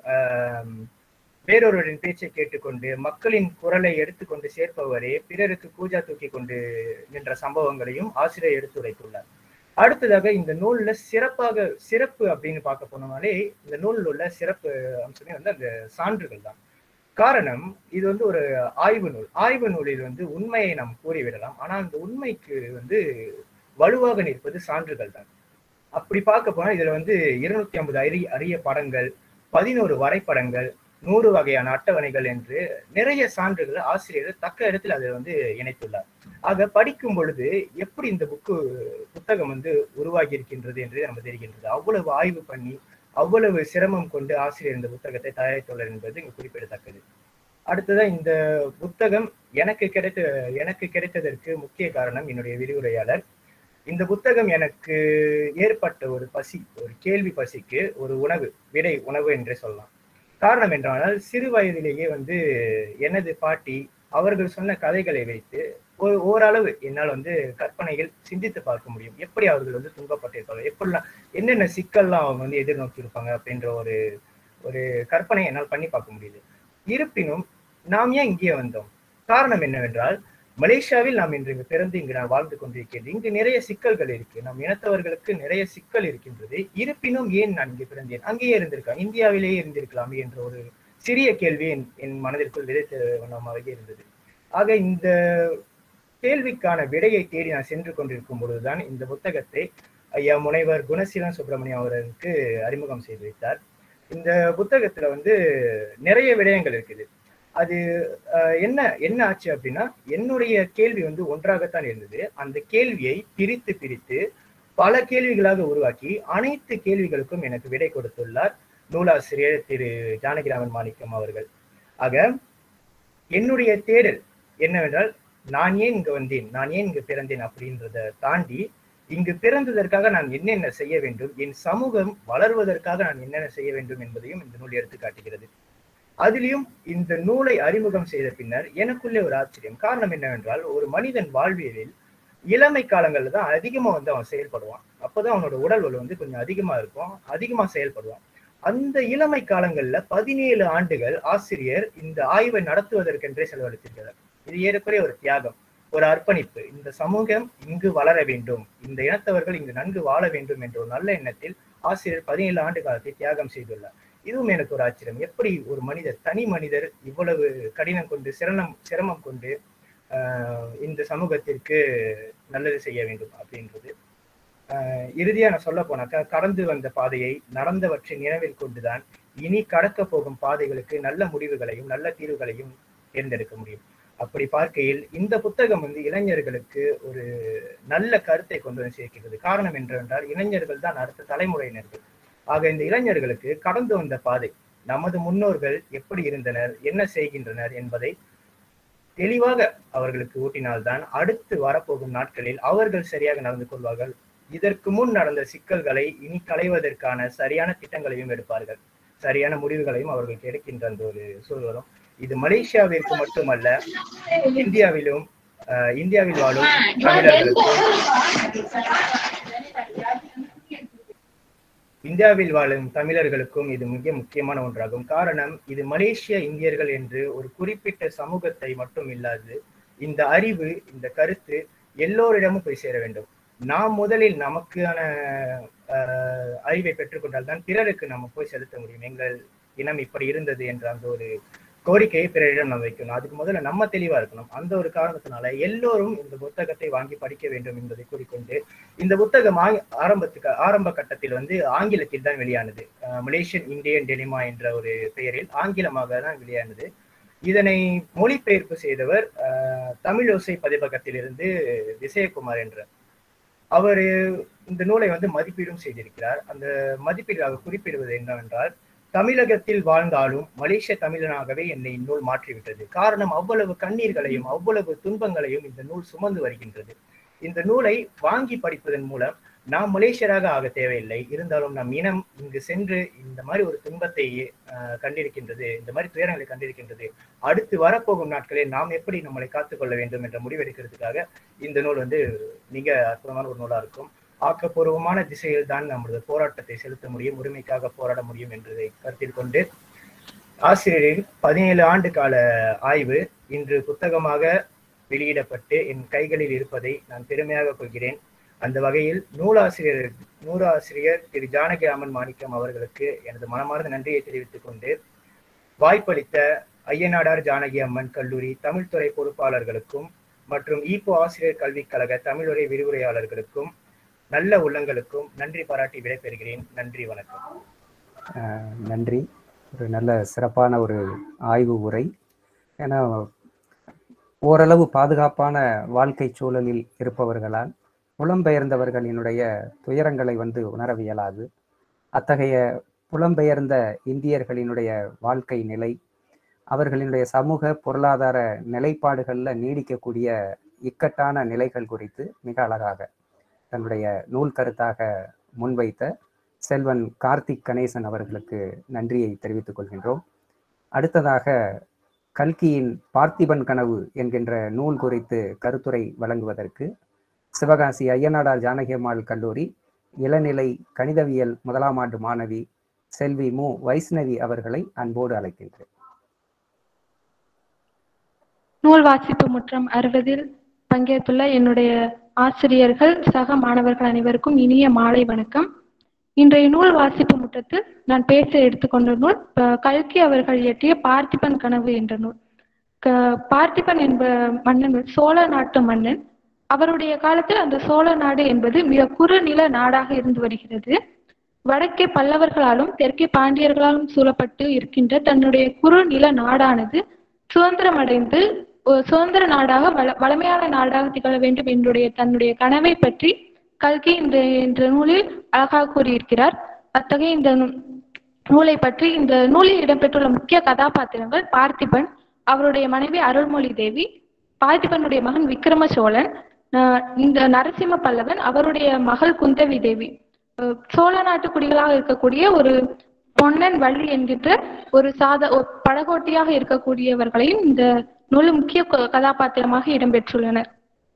வேறொருவரின் பேச்சை கேட்டுக்கொண்டு மக்களின் குரலை எடுத்துக்கொண்டு சேர்ப்பவரே பிறருக்கு பூஜா தூக்கி கொண்டு நின்ற சம்பவங்களையும் ஆசிரியர் எடுத்துரைத்துள்ளார் அடுத்ததாக இந்த நூல்ல சிறப்பாக சிறப்பு அப்படின்னு பார்க்க போனோம்னாலே இந்த நூலில் உள்ள சிறப்பு அம்சமே வந்து அந்த சான்றுகள் தான் காரணம் இது வந்து ஒரு ஆய்வு நூல் ஆய்வு நூலில் வந்து உண்மையை நாம் கூறிவிடலாம் ஆனால் அந்த உண்மைக்கு வந்து வலுவாக நிற்பது சான்றுகள் தான் அப்படி பார்க்க போனா இதுல வந்து இருநூத்தி ஐம்பது அரிய அரிய படங்கள் பதினோரு வரைபடங்கள் நூறு வகையான அட்டவணைகள் என்று நிறைய சான்றுகள் ஆசிரியர் தக்க இடத்தில் அதில் வந்து இணைத்துள்ளார் ஆக படிக்கும் பொழுது எப்படி இந்த புக்கு புத்தகம் வந்து உருவாகி இருக்கின்றது என்று நம்ம தெரிகின்றது அவ்வளவு ஆய்வு பண்ணி அவ்வளவு சிரமம் கொண்டு ஆசிரியர் இந்த புத்தகத்தை தயாரித்துள்ளார் என்பது இங்கு குறிப்பிடத்தக்கது அடுத்ததான் இந்த புத்தகம் எனக்கு கிடைத்த எனக்கு கிடைத்ததற்கு முக்கிய காரணம் என்னுடைய விரிவுரையாளர் இந்த புத்தகம் எனக்கு ஏற்பட்ட ஒரு பசி ஒரு கேள்வி பசிக்கு ஒரு உணவு விடை உணவு என்றே சொல்லலாம் காரணம் என்றால் சிறு வயதிலேயே வந்து எனது பாட்டி அவர்கள் சொன்ன கதைகளை வைத்து ஒரு ஓரளவு என்னால் வந்து கற்பனைகள் சிந்தித்து பார்க்க முடியும் எப்படி அவர்கள் வந்து துன்பப்பட்டிருப்பாங்க எப்படிலாம் என்னென்ன சிக்கல்லாம் அவங்க வந்து எதிர்நோக்கி இருப்பாங்க அப்படின்ற ஒரு ஒரு கற்பனை என்னால் பண்ணி பார்க்க முடியுது இருப்பினும் நாம் ஏன் இங்கே வந்தோம் காரணம் என்னவென்றால் மலேசியாவில் நாம் இன்று இங்கு பிறந்து இங்கு நான் வாழ்ந்து கொண்டிருக்கிறது இங்கு நிறைய சிக்கல்கள் இருக்கு நம் இனத்தவர்களுக்கு நிறைய சிக்கல் இருக்கின்றது இருப்பினும் ஏன் நான் இங்கு பிறந்தேன் அங்கேயே இருந்திருக்கலாம் இந்தியாவிலேயே இருந்திருக்கலாமே என்ற ஒரு சிறிய கேள்வி என் என் மனதிற்குள் விதைத்த வண்ணமாகவே இருந்தது ஆக இந்த கேள்விக்கான விடையை தேடி நான் சென்று கொண்டிருக்கும் பொழுதுதான் இந்த புத்தகத்தை ஐயா முனைவர் குணசீலன் சுப்பிரமணியம் அவர்களுக்கு அறிமுகம் செய்து வைத்தார் இந்த புத்தகத்துல வந்து நிறைய விடயங்கள் இருக்குது அது அஹ், என்ன என்ன ஆச்சு அப்படின்னா என்னுடைய கேள்வி வந்து ஒன்றாகத்தான் இருந்தது அந்த கேள்வியை பிரித்து பிரித்து பல கேள்விகளாக உருவாக்கி அனைத்து கேள்விகளுக்கும் எனக்கு விடை கொடுத்துள்ளார் நூலாசிரியர் திரு ஜானகிராமன் மாணிக்கம் அவர்கள் ஆக என்னுடைய தேடல் என்னவென்றால் நான் ஏன் இங்கு வந்தேன் நான் ஏன் இங்கு பிறந்தேன் அப்படின்றத தாண்டி இங்கு பிறந்ததற்காக நான் என்னென்ன செய்ய வேண்டும் என் சமூகம் வளர்வதற்காக நான் என்னென்ன செய்ய வேண்டும் என்பதையும் இந்த நூல் எடுத்து காட்டுகிறது அதிலும் இந்த நூலை அறிமுகம் செய்த பின்னர் எனக்குள்ளே ஒரு ஆச்சரியம் காரணம் என்னவென்றால் ஒரு மனிதன் வாழ்வியலில் இளமை காலங்கள்ல தான் அதிகமா வந்து அவன் செயல்படுவான் அப்பதான் அவனோட உடல் வலு வந்து கொஞ்சம் அதிகமா இருக்கும் அதிகமா செயல்படுவான் அந்த இளமை காலங்கள்ல பதினேழு ஆண்டுகள் ஆசிரியர் இந்த ஆய்வை நடத்துவதற்கென்றே செலவழித்திருக்கிறார் இது ஏறக்குறைய ஒரு தியாகம் ஒரு அர்ப்பணிப்பு இந்த சமூகம் இங்கு வளர வேண்டும் இந்த இனத்தவர்கள் இங்கு நன்கு வாழ வேண்டும் என்ற ஒரு நல்ல எண்ணத்தில் ஆசிரியர் பதினேழு ஆண்டு காலத்தை தியாகம் செய்துள்ளார் இதுவும் எனக்கு ஒரு ஆச்சரியம் எப்படி ஒரு மனிதர் தனி மனிதர் இவ்வளவு கடினம் கொண்டு சிரமம் சிரமம் கொண்டு ஆஹ் இந்த சமூகத்திற்கு நல்லது செய்ய வேண்டும் அப்படின்றது ஆஹ் இறுதியா நான் சொல்ல போனாக்கா கடந்து வந்த பாதையை நடந்தவற்றை நினைவில் கொண்டுதான் இனி கடக்க போகும் பாதைகளுக்கு நல்ல முடிவுகளையும் நல்ல தீர்வுகளையும் தேர்ந்தெடுக்க முடியும் அப்படி பார்க்கையில் இந்த புத்தகம் வந்து இளைஞர்களுக்கு ஒரு நல்ல கருத்தை கொண்டு வந்து சேர்க்கிறது காரணம் என்னவென்றால் இளைஞர்கள் தான் அடுத்த தலைமுறையினர்கள் ஆக இந்த இளைஞர்களுக்கு கடந்து வந்த பாதை நமது முன்னோர்கள் எப்படி இருந்தனர் என்ன செய்கின்றனர் என்பதை தெளிவாக அவர்களுக்கு ஊட்டினால்தான் அடுத்து வரப்போகும் நாட்களில் அவர்கள் சரியாக நடந்து கொள்வார்கள் இதற்கு முன் நடந்த சிக்கல்களை இனி களைவதற்கான சரியான திட்டங்களையும் எடுப்பார்கள் சரியான முடிவுகளையும் அவர்களுக்கு எடுக்கின்ற அந்த ஒரு சூழலும் இது மலேசியாவிற்கு மட்டுமல்ல இந்தியாவிலும் அஹ், இந்தியாவில் வாழும் தமிழர்களுக்கும் இந்தியாவில் வாழும் தமிழர்களுக்கும் இது மிக முக்கியமான ஒன்றாகும் காரணம் இது மலேசிய இந்தியர்கள் என்று ஒரு குறிப்பிட்ட சமூகத்தை மட்டும் இல்லாது இந்த அறிவு இந்த கருத்து எல்லோரிடமும் போய் சேர வேண்டும் நாம் முதலில் நமக்கான ஆஹ், அறிவை பெற்றுக்கொண்டால் தான் பிறருக்கு நம்ம போய் செலுத்த முடியும் எங்கள் இனம் இப்படி இருந்தது என்ற அந்த ஒரு கோரிக்கையை பிறரிடம் நம்ம வைக்கணும் அதுக்கு முதல்ல நம்ம தெளிவா இருக்கணும் அந்த ஒரு காரணத்தினால எல்லோரும் இந்த புத்தகத்தை வாங்கி படிக்க வேண்டும் என்பதை கூறிக்கொண்டு இந்த புத்தகம் ஆ- ஆரம்பத்துக்கு ஆரம்ப கட்டத்தில் வந்து ஆங்கிலத்தில் தான் வெளியானது அஹ் மலேசியன் இந்தியன் டெலிமா என்ற ஒரு பெயரில் ஆங்கிலமாக தான் வெளியானது இதனை மொழிபெயர்ப்பு செய்தவர் அஹ், தமிழோசை பதிப்பகத்திலிருந்து விஜயகுமார் என்ற அவர் இந்த நூலை வந்து மதிப்பீடும் செய்திருக்கிறார் அந்த மதிப்பீடாக குறிப்பிடுவது என்னவென்றால் தமிழகத்தில் வாழ்ந்தாலும் மலேசிய தமிழனாகவே என்னை இந்நூல் மாற்றிவிட்டது காரணம் அவ்வளவு கண்ணீர்களையும் அவ்வளவு துன்பங்களையும் இந்த நூல் சுமந்து வருகின்றது இந்த நூலை வாங்கி படிப்பதன் மூலம் நாம் மலேசியராக ஆக தேவையில்லை இருந்தாலும் நம் இனம் இங்கு சென்று இந்த மாதிரி ஒரு துன்பத்தை ஆஹ், கண்டிருக்கின்றது இந்த மாதிரி துயரங்களை கண்டிருக்கின்றது அடுத்து வரப்போகும் நாட்களில் நாம் எப்படி நம்மளை காத்துக்கொள்ள வேண்டும் என்ற முடிவெடுக்கிறதுக்காக இந்த நூல் வந்து மிக அற்புதமான ஒரு நூலா இருக்கும் ஆக்கப்பூர்வமான திசையில் தான் நமது போராட்டத்தை செலுத்த முடியும் உரிமைக்காக போராட முடியும் என்பதை கருத்தில் கொண்டு ஆசிரியரின் பதினேழு ஆண்டு கால ஆய்வு இன்று புத்தகமாக வெளியிடப்பட்டு என் கைகளில் இருப்பதை நான் பெருமையாக கொள்கிறேன் அந்த வகையில் நூலாசிரியர் நூலாசிரியர் திரு ஜானகிராமன் மாணிக்கம் அவர்களுக்கு எனது மனமார்ந்த நன்றியை தெரிவித்துக் கொண்டு வாய்ப்பளித்த ஐயனாடார் ஜானகி அம்மன் கல்லூரி தமிழ்துறை பொறுப்பாளர்களுக்கும் மற்றும் ஈப்போ ஆசிரியர் கல்விக் கழக தமிழுரை விரிவுரையாளர்களுக்கும் நல்ல உள்ளங்களுக்கும் நன்றி பாராட்டி விடைபெறுகிறேன் நன்றி வணக்கம் அஹ் நன்றி ஒரு நல்ல சிறப்பான ஒரு ஆய்வு உரை ஏன்னா ஓரளவு பாதுகாப்பான வாழ்க்கை சூழலில் இருப்பவர்களால் புலம்பெயர்ந்தவர்களினுடைய துயரங்களை வந்து உணரவியலாது அத்தகைய புலம்பெயர்ந்த இந்தியர்களினுடைய வாழ்க்கை நிலை அவர்களினுடைய சமூக பொருளாதார நிலைப்பாடுகளில் நீடிக்கக்கூடிய இக்கட்டான நிலைகள் குறித்து மிக அழகாக தன்னுடைய நூல் கருத்தாக முன்வைத்த செல்வன் கார்த்திக் கணேசன் அவர்களுக்கு நன்றியை தெரிவித்துக் கொள்கின்றோம் அடுத்ததாக கல்கியின் பார்த்திபன் கனவு என்கின்ற நூல் குறித்து கருத்துரை வழங்குவதற்கு சிவகாசி ஐயனாடார் ஜானகியம்மாள் கல்லூரி இளநிலை கணிதவியல் முதலாம் ஆண்டு மாணவி செல்வி மு வைஷ்ணவி அவர்களை அன்போடு அழைக்கின்றேன் நூல் வாசிப்பு முற்றம் அறுபதில் பங்கேற்றுள்ள என்னுடைய ஆசிரியர்கள் சக மாணவர்கள் அனைவருக்கும் இனிய மாலை வணக்கம் இன்றைய நூல் வாசிப்பு முற்றத்தில் நான் பேச எடுத்துக்கொண்ட நூல் அஹ், கல்கி அவர்கள் இயற்றிய பார்த்திபன் கனவு என்ற நூல் க- பார்த்திபன் என்ப மன்னன் வந்து சோழ நாட்டு மன்னன் அவருடைய காலத்தில் அந்த சோழ நாடு என்பது மிக குறுநில நாடாக இருந்து வருகிறது வடக்கே பல்லவர்களாலும் தெற்கே பாண்டியர்களாலும் சூழப்பட்டு இருக்கின்ற தன்னுடைய குறுநில நாடானது சுதந்திரம் அடைந்து ஒரு சுதந்திர நாடாக வள வளமையான நாடாக திகழ வேண்டும் என்னுடைய தன்னுடைய கனவை பற்றி கல்கி இந்த என்ற நூலில் அழகாக கூறியிருக்கிறார் அத்தகைய இந்த நூ- நூலை பற்றி இந்த நூலில் இடம்பெற்றுள்ள முக்கிய கதாபாத்திரங்கள் பார்த்திபன் அவருடைய மனைவி அருள்மொழி தேவி பார்த்திபனுடைய மகன் விக்ரம சோழன் அஹ் இந்த நரசிம்ம பல்லவன் அவருடைய மகள் குந்தவி தேவி அஹ் சோழ நாட்டு குடிகளாக இருக்கக்கூடிய ஒரு பொன்னன் வள்ளி என்கின்ற ஒரு சாத ஒரு படகோட்டியாக இருக்கக்கூடியவர்களையும் இந்த நூல் முக்கிய க- கதாபாத்திரமாக இடம்பெற்றுள்ளனர்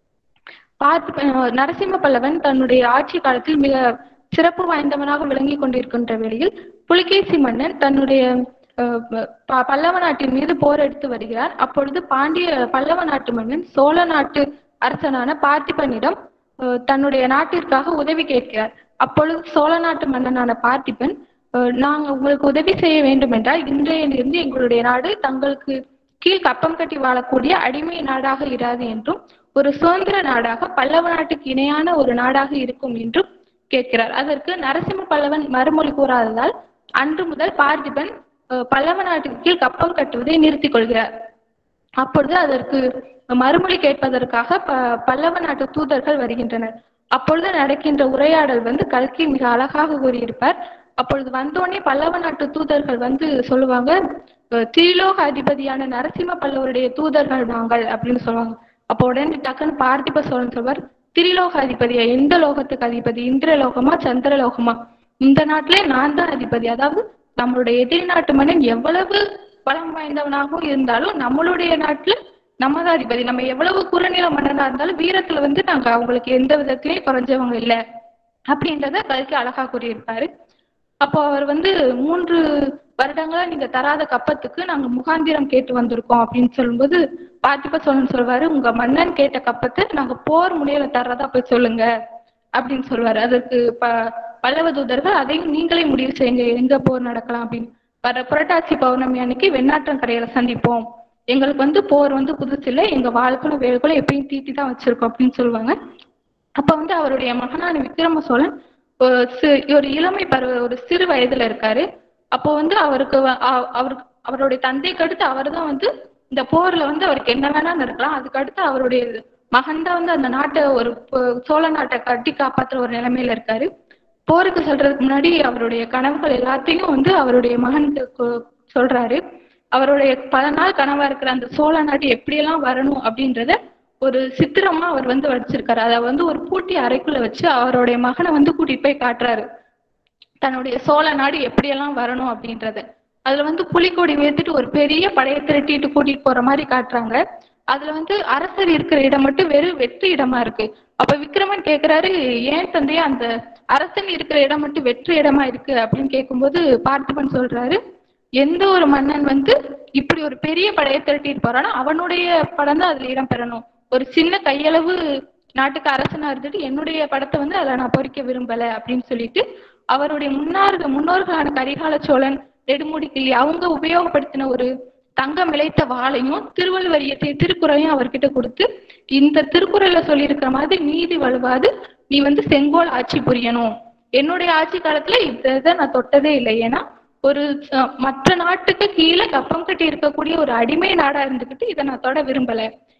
பார்த்து அஹ் நரசிம்ம பல்லவன் தன்னுடைய ஆட்சி காலத்தில் மிக சிறப்பு வாய்ந்தவனாக விளங்கி கொண்டிருக்கின்ற வேளையில் புலிகேசி மன்னன் தன்னுடைய அஹ், ப- பல்லவ நாட்டின் மீது போர் எடுத்து வருகிறார் அப்பொழுது பாண்டிய பல்லவ நாட்டு மன்னன் சோழ நாட்டு அரசனான பார்த்திபனிடம் அஹ், தன்னுடைய நாட்டிற்காக உதவி கேட்கிறார் அப்பொழுது சோழ நாட்டு மன்னனான பார்த்திபன் அஹ், நாங்கள் உங்களுக்கு உதவி செய்ய வேண்டும் என்றால் இன்றையிலிருந்து எங்களுடைய நாடு தங்களுக்கு கீழ் கப்பம் கட்டி வாழக்கூடிய அடிமை நாடாக இராது என்றும் ஒரு சுதந்திர நாடாக பல்லவ நாட்டுக்கு இணையான ஒரு நாடாக இருக்கும் என்றும் கேட்கிறார் அதற்கு நரசிம்ம பல்லவன் மறுமொழி கூறாததால் அன்று முதல் பார்த்திபன் அஹ், பல்லவ நாட்டுக்கு கீழ் கப்பம் கட்டுவதை நிறுத்திக் கொள்கிறார் அப்பொழுது அதற்கு மறுமொழி கேட்பதற்காக ப- பல்லவ நாட்டு தூதர்கள் வருகின்றனர் அப்பொழுது நடக்கின்ற உரையாடல் வந்து கல்கி மிக அழகாக கூறியிருப்பார் அப்பொழுது வந்தோடனே பல்லவ நாட்டு தூதர்கள் வந்து சொல்லுவாங்க அஹ், திரிலோக அதிபதியான நரசிம்ம பல்லவருடைய தூதர்கள் நாங்கள் அப்படின்னு சொல்லுவாங்க அப்போ உடனே டக்குன்னு பார்த்திப சோழன் சொல்வார் திரிலோக அதிபதியா எந்த லோகத்துக்கு அதிபதி இந்திரலோகமா சந்திரலோகமா இந்த நாட்டிலே நான் தான் அதிபதி அதாவது நம்மளுடைய எதிரி நாட்டு மன்னன் எவ்வளவு பலம் வாய்ந்தவனாகவும் இருந்தாலும் நம்மளுடைய நாட்டுல நம்ம தான் அதிபதி நம்ம எவ்வளவு குறுநில மன்னனா இருந்தாலும் வீரத்துல வந்து நாங்க அவங்களுக்கு எந்த விதத்திலயும் குறைஞ்சவங்க இல்ல அப்படின்றத கல்கி அழகா கூறியிருப்பாரு அப்போ அவர் வந்து மூன்று வருடங்களா நீங்க தராத கப்பத்துக்கு நாங்க முகாந்திரம் கேட்டு வந்திருக்கோம் அப்படின்னு சொல்லும்போது பார்த்திப சோழன் சொல்வாரு உங்க மன்னன் கேட்ட கப்பத்தை நாங்க போர் முனையில தர்றதா போய் சொல்லுங்க அப்படின்னு சொல்வாரு அதற்கு ப பல்லவ தூதர்கள் அதையும் நீங்களே முடிவு செய்யுங்க எங்க போர் நடக்கலாம் அப்படின்னு வர புரட்டாசி பௌர்ணமி அன்னைக்கு வெண்ணாற்றங்கரையில சந்திப்போம் எங்களுக்கு வந்து போர் வந்து புதுசு இல்லை எங்க வாழ்க்கையும் வேலைகளும் எப்பயும் தீட்டி தான் வச்சிருக்கோம் அப்படின்னு சொல்லுவாங்க அப்ப வந்து அவருடைய மகனான விக்ரம சோழன் ஒரு சி- ஒரு இளமை பருவ ஒரு சிறு வயதுல இருக்காரு அப்போ வந்து அவருக்கு வ- அ- அவருக்கு அவருடைய தந்தைக்கு அடுத்து அவர் தான் வந்து இந்த போர்ல வந்து அவருக்கு என்ன வேணாலும் இருக்கலாம் அதுக்கு அடுத்து அவருடைய மகன் தான் வந்து அந்த நாட்டை ஒரு போ- சோழ நாட்டை கட்டி காப்பாத்துற ஒரு நிலைமையில இருக்காரு போருக்கு செல்றதுக்கு முன்னாடி அவருடைய கனவுகள் எல்லாத்தையும் வந்து அவருடைய மகனுக்கு கொ- சொல்றாரு அவருடைய பல நாள் கனவா இருக்கிற அந்த சோழ நாடு எப்படியெல்லாம் வரணும் அப்படின்றத ஒரு சித்திரமா அவர் வந்து வச்சிருக்காரு அதை வந்து ஒரு பூட்டி அறைக்குள்ள வச்சு அவருடைய மகனை வந்து கூட்டிட்டு போய் காட்டுறாரு தன்னுடைய சோழ நாடு எப்படியெல்லாம் வரணும் அப்படின்றத அதுல வந்து புலிக்கொடி உயர்த்திட்டு ஒரு பெரிய படையை திரட்டிட்டு கூட்டிட்டு போற மாதிரி காட்டுறாங்க அதுல வந்து அரசர் இருக்கிற இடம் மட்டும் வெறும் வெற்று இடமா இருக்கு அப்ப விக்ரமன் கேக்குறாரு ஏன் தந்தையா அந்த அரசன் இருக்கிற இடம் மட்டும் வெற்று இடமா இருக்கு அப்படின்னு கேட்கும்போது பார்த்திபன் சொல்றாரு எந்த ஒரு மன்னன் வந்து இப்படி ஒரு பெரிய படையை திரட்டிட்டு போறானோ அவனுடைய படம் தான் அதுல இடம் பெறணும் ஒரு சின்ன கையளவு நாட்டுக்கு அரசனா இருந்துட்டு என்னுடைய படத்தை வந்து அதுல நான் பொறிக்க விரும்பல அப்படின்னு சொல்லிட்டு அவருடைய முன்னார்கள் முன்னோர்களான கரிகால சோழன் நெடுமுடி கிள்ளி அவங்க உபயோகப்படுத்தின ஒரு தங்கம் இழைத்த வாளையும் திருவள்ளுவர் இயற்றிய திருக்குறளையும் அவர்கிட்ட கொடுத்து இந்த திருக்குறள்ல சொல்லியிருக்கிற மாதிரி நீதி வலுவாது நீ வந்து செங்கோல் ஆட்சி புரியணும் என்னுடைய ஆட்சி காலத்துல இந்த இதை நான் தொட்டதே இல்லை ஏன்னா ஒரு அஹ், மற்ற நாட்டுக்கு கீழே கப்பம் கட்டி இருக்கக்கூடிய ஒரு அடிமை நாடா இருந்துகிட்டு இதை நான் தொட விரும்பல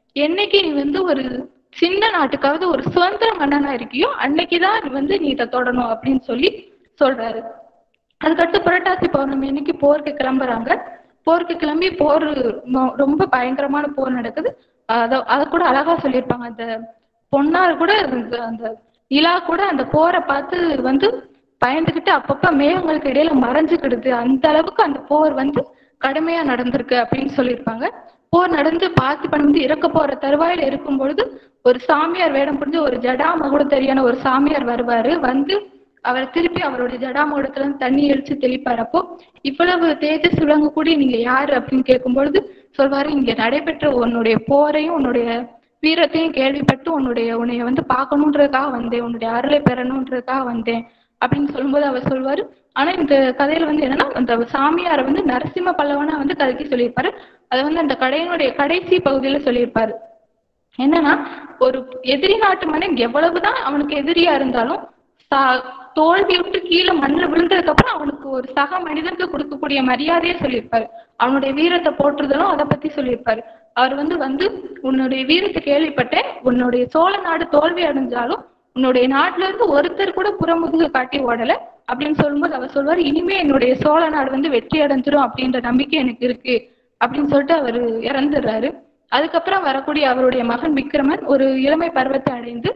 என்னைக்கு நீ வந்து ஒரு சின்ன நாட்டுக்காவது ஒரு சுதந்திர மன்னனா இருக்கியோ அன்னைக்குதான் நீ வந்து நீ இதை தொடணும் அப்படின்னு சொல்லி சொல்றாரு அதுக்கடுத்து புரட்டாசி பௌர்ணமி அன்னைக்கு போருக்கு கிளம்புறாங்க போருக்கு கிளம்பி போர் ம- ரொம்ப பயங்கரமான போர் நடக்குது அத அத கூட அழகா சொல்லியிருப்பாங்க அந்த பொன்னார் கூட அந்த- அந்த நிலா கூட அந்த போரை பார்த்து வந்து பயந்துகிட்டு அப்பப்ப மேகங்களுக்கு இடையில மறைஞ்சுக்கிடுது அந்த அளவுக்கு அந்த போர் வந்து கடுமையா நடந்திருக்கு அப்படின்னு சொல்லியிருப்பாங்க போர் நடந்து பார்த்திபன் வந்து இறக்க போற தருவாயில இருக்கும் பொழுது ஒரு சாமியார் வேடம் புரிஞ்சு ஒரு ஜடா மகுடத்தரியான ஒரு சாமியார் வருவாரு வந்து அவர் திருப்பி அவருடைய ஜடாமகுடத்துல இருந்து தண்ணி எரிச்சு தெளிப்பார் அப்போ இவ்வளவு தேஜஸ் விளங்கக்கூடிய நீங்க யாரு அப்படின்னு கேட்கும் பொழுது சொல்வாரு இங்க நடைபெற்ற உன்னுடைய போரையும் உன்னுடைய வீரத்தையும் கேள்விப்பட்டு உன்னுடைய உன்னைய வந்து பார்க்கணுன்றதுக்காக வந்தேன் உன்னுடைய அருளை பெறணுன்றதுக்காக வந்தேன் அப்படின்னு சொல்லும்போது அவர் சொல்வாரு ஆனா இந்த கதையில வந்து என்னன்னா அந்த சாமியாரை வந்து நரசிம்ம பல்லவனா வந்து கதைக்கு சொல்லியிருப்பாரு அதை வந்து அந்த கடையினுடைய கடைசி பகுதியில சொல்லியிருப்பாரு என்னன்னா ஒரு எதிரி நாட்டு மன்னன் எவ்வளவுதான் அவனுக்கு எதிரியா இருந்தாலும் சா- தோல்வி விட்டு கீழே மண்ணில் விழுந்ததுக்கு அப்புறம் அவனுக்கு ஒரு சக மனிதனுக்கு கொடுக்கக்கூடிய மரியாதையை சொல்லியிருப்பாரு அவனுடைய வீரத்தை போற்றுதலும் அதை பத்தி சொல்லியிருப்பாரு அவர் வந்து வந்து உன்னுடைய வீரத்தை கேள்விப்பட்டேன் உன்னுடைய சோழ நாடு தோல்வி அடைஞ்சாலும் உன்னுடைய நாட்டுல இருந்து ஒருத்தர் கூட புறமுதுகு காட்டி ஓடல அப்படின்னு சொல்லும்போது அவர் சொல்வார் இனிமே என்னுடைய சோழ நாடு வந்து வெற்றி அடைஞ்சிரும் அப்படின்ற நம்பிக்கை எனக்கு இருக்கு அப்படின்னு சொல்லிட்டு அவர் இறந்துடுறாரு அதுக்கப்புறம் வரக்கூடிய அவருடைய மகன் விக்ரமன் ஒரு இளமை பருவத்தை அடைந்து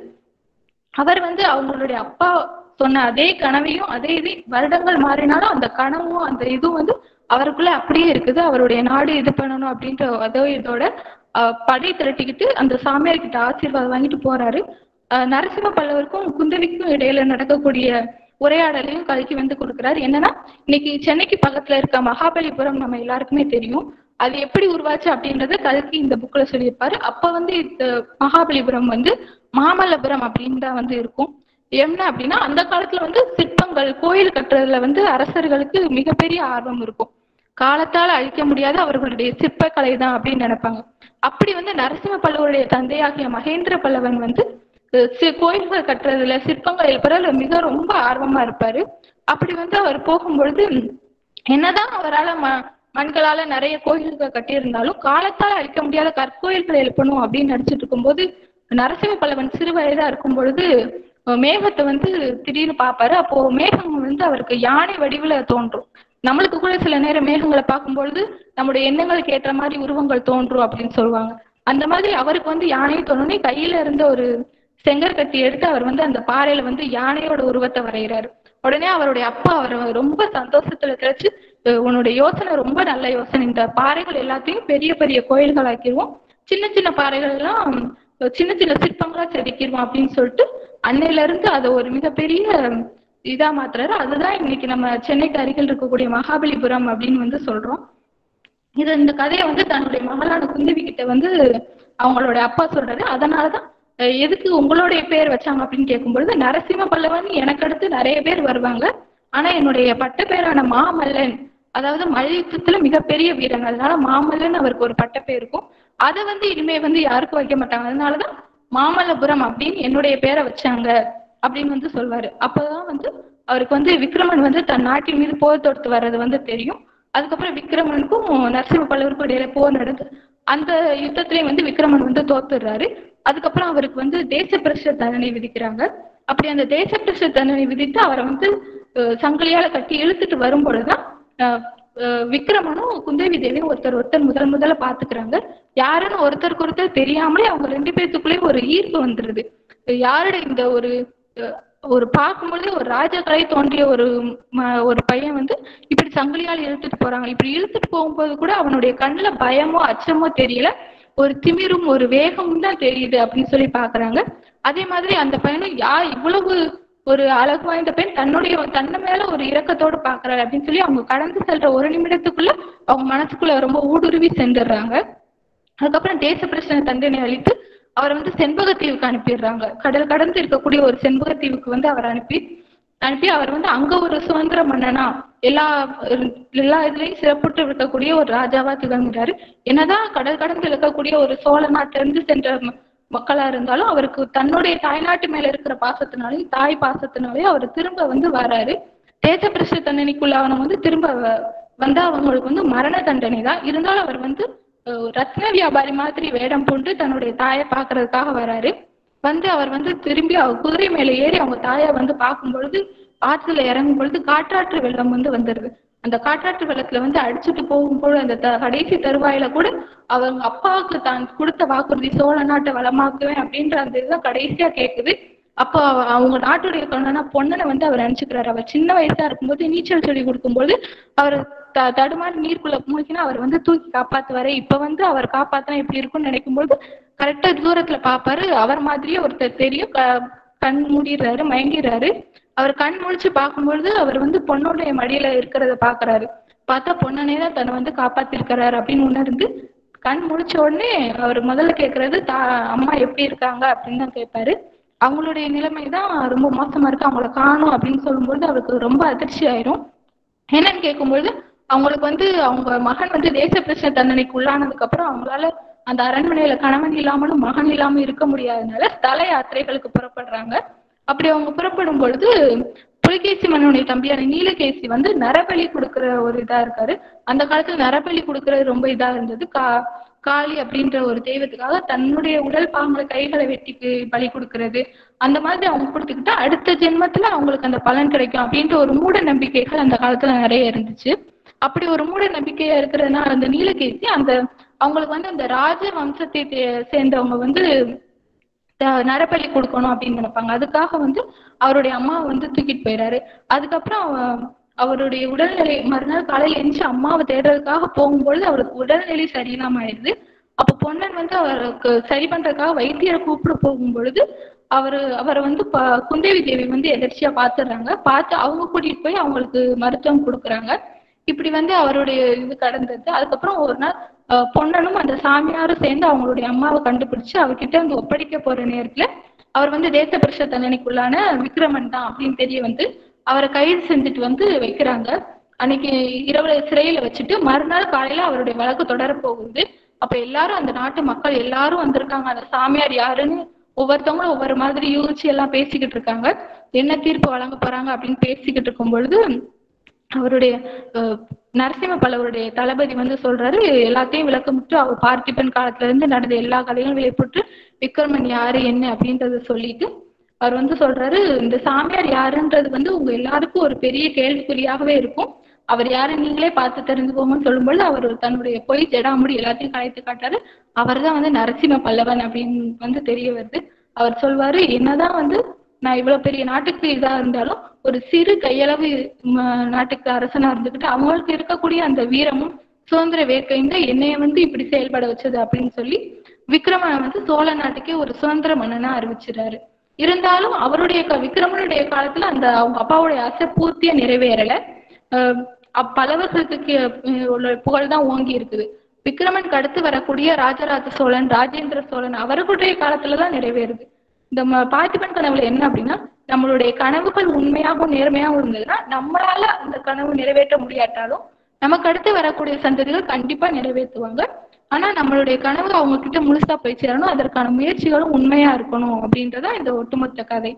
அவர் வந்து அவங்களுடைய அப்பா சொன்ன அதே கனவையும் அதே இது வருடங்கள் மாறினாலும் அந்த கனவும் அந்த இதுவும் வந்து அவருக்குள்ள அப்படியே இருக்குது அவருடைய நாடு இது பண்ணணும் அப்படின்ற அதோ இதோட ஆஹ், படை திரட்டிக்கிட்டு அந்த சாமியார் கிட்ட ஆசீர்வாதம் வாங்கிட்டு போறாரு ஆஹ், நரசிம்ம பல்லவருக்கும் குந்தவிக்கும் இடையில நடக்கக்கூடிய உரையாடலையும் கல்கி வந்து கொடுக்குறாரு என்னன்னா இன்னைக்கு சென்னைக்கு பக்கத்துல இருக்க மகாபலிபுரம் நம்ம எல்லாருக்குமே தெரியும் அது எப்படி உருவாச்சு அப்படின்றத கல்கி இந்த புக்ல சொல்லியிருப்பாரு அப்ப வந்து இந்த மகாபலிபுரம் வந்து மாமல்லபுரம் அப்படின்னு தான் வந்து இருக்கும் என்ன அப்படின்னா அந்த காலத்துல வந்து சிற்பங்கள் கோயில் கட்டுறதுல வந்து அரசர்களுக்கு மிகப்பெரிய ஆர்வம் இருக்கும் காலத்தால் அழிக்க முடியாத அவர்களுடைய சிற்பக்கலை தான் அப்படின்னு நினைப்பாங்க அப்படி வந்து நரசிம்ம பல்லவருடைய தந்தையாகிய மகேந்திர பல்லவன் வந்து அஹ், சி- கோயில்கள் கட்டுறதுல சிற்பங்கள் எழுப்புறதுல மிக ரொம்ப ஆர்வமா இருப்பாரு அப்படி வந்து அவர் போகும்பொழுது என்னதான் அவரால ம மண்களால நிறைய கோயில்கள் கட்டியிருந்தாலும் காலத்தால் அழிக்க முடியாத கற்கோயில்களை எழுப்பணும் அப்படின்னு நினைச்சிட்டு இருக்கும்போது நரசிம்ம பல்லவன் சிறு வயதா இருக்கும் பொழுது அஹ், மேகத்தை வந்து திடீர்னு பார்ப்பாரு அப்போ மேகம் வந்து அவருக்கு யானை வடிவுல தோன்றும் நம்மளுக்கு கூட சில நேரம் மேகங்களை பார்க்கும் பொழுது நம்முடைய எண்ணங்களுக்கு ஏற்ற மாதிரி உருவங்கள் தோன்றும் அப்படின்னு சொல்லுவாங்க அந்த மாதிரி அவருக்கு வந்து யானை தோணுனே கையில இருந்த ஒரு செங்கர் கட்டி எடுத்து அவர் வந்து அந்த பாறையில வந்து யானையோட உருவத்தை வரைகிறாரு உடனே அவருடைய அப்பா அவரை ரொம்ப சந்தோஷத்துல கிடைச்சு "அஹ் உன்னுடைய யோசனை ரொம்ப நல்ல யோசனை இந்த பாறைகள் எல்லாத்தையும் பெரிய பெரிய கோயில்கள் ஆக்கிடுவோம் சின்ன சின்ன பாறைகள் எல்லாம் அஹ் சின்ன சின்ன சிற்பங்களா செதுக்கிடுவோம் அப்படின்னு சொல்லிட்டு அன்னையில இருந்து அதை ஒரு மிகப்பெரிய இதா மாத்துறாரு அதுதான் இன்னைக்கு நம்ம சென்னைக்கு அருகில் இருக்கக்கூடிய மகாபலிபுரம் அப்படின்னு வந்து சொல்றோம் இது இந்த கதையை வந்து தன்னுடைய மகளான குந்தவி கிட்ட வந்து அவங்களோட அப்பா சொல்றாரு அதனாலதான் அஹ், எதுக்கு உங்களுடைய பேர் வச்சாங்க அப்படின்னு கேட்கும்பொழுது நரசிம்ம பல்லவன் எனக்கு அடுத்து நிறைய பேர் வருவாங்க ஆனா என்னுடைய பட்ட பேரான மாமல்லன் அதாவது மல்யுத்தத்துல மிகப்பெரிய வீரன் அதனால மாமல்லன் அவருக்கு ஒரு பட்ட பேர் இருக்கும் அதை வந்து இனிமே வந்து யாருக்கும் வைக்க மாட்டாங்க அதனாலதான் மாமல்லபுரம் அப்படின்னு என்னுடைய பேரை வச்சாங்க அப்படின்னு வந்து சொல்வாரு அப்பதான் வந்து அவருக்கு வந்து விக்ரமன் வந்து தன் நாட்டின் மீது போர் தொடுத்து வர்றது வந்து தெரியும் அதுக்கப்புறம் விக்ரமனுக்கும் நரசிம்ம பல்லவருக்கும் இடையில போர் நடந்து அந்த யுத்தத்திலையும் வந்து விக்ரமன் வந்து தோத்துடுறாரு அதுக்கப்புறம் அவருக்கு வந்து தேச பிரஷ்ட தண்டனை விதிக்கிறாங்க அப்படி அந்த தேச பிரஷ்ட தண்டனை விதித்து அவரை வந்து அஹ், சங்கிலியால கட்டி இழுத்துட்டு வரும் பொழுதுதான் அஹ், அஹ், விக்ரமனும் குந்தவி தேவியும் ஒருத்தர் ஒருத்தர் முதல் முதல்ல பாத்துக்கிறாங்க யாருன்னு ஒருத்தருக்கு ஒருத்தர் தெரியாமலே அவங்க ரெண்டு பேத்துக்குள்ளேயும் ஒரு ஈர்ப்பு வந்துருது யாருடைய இந்த ஒரு அஹ், ஒரு பார்க்கும்பொழுது ஒரு ராஜகலை தோன்றிய ஒரு ம- ஒரு பையன் வந்து இப்படி சங்கிலியால் இழுத்துட்டு போறாங்க இப்படி இழுத்துட்டு போகும்போது கூட அவனுடைய கண்ணுல பயமோ அச்சமோ தெரியல ஒரு திமிரும் ஒரு வேகமும் தான் தெரியுது அப்படின்னு சொல்லி பாக்குறாங்க அதே மாதிரி அந்த பையனும் யா இவ்வளவு ஒரு அழகு வாய்ந்த பெண் தன்னுடைய தன்னை மேல ஒரு இரக்கத்தோடு பாக்குறாரு அப்படின்னு சொல்லி அவங்க கடந்து செல்ற ஒரு நிமிடத்துக்குள்ள அவங்க மனசுக்குள்ள ரொம்ப ஊடுருவி சென்றுடுறாங்க அதுக்கப்புறம் தேச பிரச்சனை தண்டனை அளித்து அவரை வந்து செண்பகத்தீவுக்கு அனுப்பிடுறாங்க கடல் கடந்து இருக்கக்கூடிய ஒரு செண்பகத்தீவுக்கு வந்து அவர் அனுப்பி அனுப்பி அவர் வந்து அங்க ஒரு சுதந்திர மன்னனா எல்லா எல்லா இதுலயும் சிறப்புற்று இருக்கக்கூடிய ஒரு ராஜாவா திகழ்கிறாரு என்னதான் கடல் கடந்து இருக்கக்கூடிய ஒரு சோழ நாட்டில இருந்து சென்ற ம- மக்களா இருந்தாலும் அவருக்கு தன்னுடைய தாய்நாட்டு மேல இருக்கிற பாசத்தினாலையும் தாய் பாசத்தினாலையும் அவர் திரும்ப வந்து வராரு தேச பிரஷ்ட தண்டனைக்குள்ளான வந்து திரும்ப வ- வந்தா அவங்களுக்கு வந்து மரண தண்டனை தான் இருந்தாலும் அவர் வந்து அஹ், ரத்ன வியாபாரி மாதிரி வேடம் பூண்டு தன்னுடைய தாயை பார்க்கறதுக்காக வராரு வந்து அவர் வந்து திரும்பி அவர் குதிரை மேல ஏறி அவங்க தாயை வந்து பார்க்கும் பொழுது ஆற்றுல இறங்கும் பொழுது காற்றாற்று வெள்ளம் வந்து வந்துருது அந்த காற்றாற்று வெள்ளத்துல வந்து அடிச்சுட்டு போகும்போது அந்த த- கடைசி தருவாயில கூட அவங்க அப்பாவுக்கு தான் கொடுத்த வாக்குறுதி சோழ நாட்டை வளமாக்குவேன் அப்படின்ற அந்த இதுதான் கடைசியா கேக்குது அப்போ அவ- அவங்க நாட்டுடைய கண்ணனா பொண்ணனை வந்து அவர் நினைச்சுக்கிறாரு அவர் சின்ன வயசா இருக்கும்போது நீச்சல் சொல்லி கொடுக்கும்போது அவர் த தடுமாறி நீருக்குள்ள மூழ்கினா அவர் வந்து தூக்கி காப்பாத்துவாரு இப்ப வந்து அவர் காப்பாத்தினா எப்படி இருக்கும்னு நினைக்கும்போது கரெக்டா தூரத்துல பாப்பாரு அவர் மாதிரியே ஒருத்தர் தெரியும் க- கண் மூடிடுறாரு மயங்கிடுறாரு அவர் கண் முழிச்சு பார்க்கும்பொழுது அவர் வந்து பொண்ணுடைய மடியில இருக்கிறத பாக்குறாரு பார்த்தா பொண்ணனே தான் தன்னை வந்து காப்பாத்திருக்கிறாரு அப்படின்னு உணர்ந்து கண் முழிச்ச உடனே அவர் முதல்ல கேக்குறது தா அம்மா எப்படி இருக்காங்க அப்படின்னு தான் கேட்பாரு அவங்களுடைய நிலைமை தான் ரொம்ப மோசமா இருக்கு அவங்கள காணும் அப்படின்னு சொல்லும்போது அவருக்கு ரொம்ப அதிர்ச்சி ஆயிரும் என்னன்னு கேட்கும்பொழுது அவங்களுக்கு வந்து அவங்க மகன் வந்து தேச பிரச்சனை தண்டனைக்கு உள்ளானதுக்கு அப்புறம் அவங்களால அந்த அரண்மனையில கணவன் இல்லாமலும் மகன் இல்லாம இருக்க முடியாதனால ஸ்தல யாத்திரைகளுக்கு புறப்படுறாங்க அப்படி அவங்க புறப்படும் பொழுது புலிகேசி மன்னனுடைய தம்பியான நீலகேசி வந்து நரபலி கொடுக்கிற ஒரு இதா இருக்காரு அந்த காலத்துல நரபலி கொடுக்கறது ரொம்ப இதா இருந்தது கா காளி அப்படின்ற ஒரு தெய்வத்துக்காக தன்னுடைய உடல் பாகங்களை கைகளை வெட்டி பலி கொடுக்கறது அந்த மாதிரி அவங்க கொடுத்துக்கிட்டா அடுத்த ஜென்மத்துல அவங்களுக்கு அந்த பலன் கிடைக்கும் அப்படின்ற ஒரு மூட நம்பிக்கைகள் அந்த காலத்துல நிறைய இருந்துச்சு அப்படி ஒரு மூட நம்பிக்கையா இருக்கிறதுனால அந்த நீலகேசி அந்த அவங்களுக்கு வந்து அந்த ராஜ வம்சத்தை தே- சேர்ந்தவங்க வந்து த- நரபலி கொடுக்கணும் அப்படின்னு நினைப்பாங்க அதுக்காக வந்து அவருடைய அம்மா வந்து தூக்கிட்டு போயிடாரு அதுக்கப்புறம் அவ- அவருடைய உடல்நிலை மறுநாள் காலையில எழுந்துச்சு அம்மாவை தேடுறதுக்காக போகும்பொழுது அவருக்கு உடல்நிலை சரியில்லாம ஆயிடுது அப்ப பொன்னன் வந்து அவருக்கு சரி பண்றதுக்காக வைத்தியரை கூப்பிட போகும் பொழுது அவரு அவரை வந்து ப- குந்தவி தேவி வந்து எதிர்ச்சியா பாத்துடுறாங்க பார்த்து அவங்க கூட்டிட்டு போய் அவங்களுக்கு மருத்துவம் கொடுக்குறாங்க இப்படி வந்து அவருடைய இது கடந்தது அதுக்கப்புறம் ஒரு நாள் அஹ், பொன்னனும் அந்த சாமியாரும் சேர்ந்து அவங்களுடைய அம்மாவை கண்டுபிடிச்சு அவர்கிட்ட வந்து ஒப்படைக்க போற நேரத்துல அவர் வந்து தேச புருஷ தண்டனைக்குள்ளான விக்ரமன் தான் அப்படின்னு தெரிய வந்து அவரை கைது செஞ்சுட்டு வந்து வைக்கிறாங்க அன்னைக்கு இரவுல சிறையில வச்சுட்டு மறுநாள் காலையில அவருடைய வழக்கு தொடர போகுது அப்ப எல்லாரும் அந்த நாட்டு மக்கள் எல்லாரும் வந்திருக்காங்க அந்த சாமியார் யாருன்னு ஒவ்வொருத்தவங்களும் ஒவ்வொரு மாதிரி யோசிச்சு எல்லாம் பேசிக்கிட்டு இருக்காங்க என்ன தீர்ப்பு வழங்க போறாங்க அப்படின்னு பேசிக்கிட்டு இருக்கும் பொழுது அவருடைய அஹ், நரசிம்ம பல்லவருடைய தளபதி வந்து சொல்றாரு எல்லாத்தையும் விளக்கமிட்டு அவர் பார்த்திபன் காலத்துல இருந்து நடந்த எல்லா கதைகளும் விளையாட்டு விக்ரமன் யாரு என்ன அப்படின்றத சொல்லிட்டு அவர் வந்து சொல்றாரு இந்த சாமியார் யாருன்றது வந்து உங்க எல்லாருக்கும் ஒரு பெரிய கேள்விக்குறியாகவே இருக்கும் அவர் யாரு நீங்களே பார்த்து தெரிஞ்சுக்கோங்கன்னு சொல்லும்போது அவர் தன்னுடைய பொய் ஜடாமுடி எல்லாத்தையும் கலைத்து காட்டாரு அவர்தான் வந்து நரசிம்ம பல்லவன் அப்படின்னு வந்து தெரிய வருது அவர் சொல்வாரு என்னதான் வந்து நான் இவ்வளவு பெரிய நாட்டுக்கு இதா இருந்தாலும் ஒரு சிறு கையளவு ம- நாட்டுக்கு அரசனா இருந்துகிட்டு அவங்களுக்கு இருக்கக்கூடிய அந்த வீரமும் சுதந்திர வேட்கையும் தான் என்னைய வந்து இப்படி செயல்பட வச்சது அப்படின்னு சொல்லி விக்ரமனை வந்து சோழ நாட்டுக்கே ஒரு சுதந்திர மன்னனா அறிவிச்சிடாரு இருந்தாலும் அவருடைய க- விக்ரமனுடைய காலத்துல அந்த அவங்க அப்பாவுடைய ஆசை பூர்த்தியா நிறைவேறல அஹ் அப்- பல்லவர்களுக்கு கீ- அஹ் உள்ள புகழ் தான் ஓங்கி இருக்குது விக்ரமனுக்கு அடுத்து வரக்கூடிய ராஜராஜ சோழன் ராஜேந்திர சோழன் அவர்களுடைய காலத்துலதான் நிறைவேறுது இந்த ம- பார்த்திபன் கனவுல என்ன அப்படின்னா நம்மளுடைய கனவுகள் உண்மையாகவும் நேர்மையாகவும் இருந்ததுன்னா நம்மளால அந்த கனவு நிறைவேற்ற முடியாட்டாலும் நமக்கு அடுத்து வரக்கூடிய சந்ததிகள் கண்டிப்பா நிறைவேற்றுவாங்க ஆனா நம்மளுடைய கனவு அவங்க கிட்ட முழுசா போய் சேரணும் அதற்கான முயற்சிகளும் உண்மையா இருக்கணும் அப்படின்றதா இந்த ஒட்டுமொத்த கதை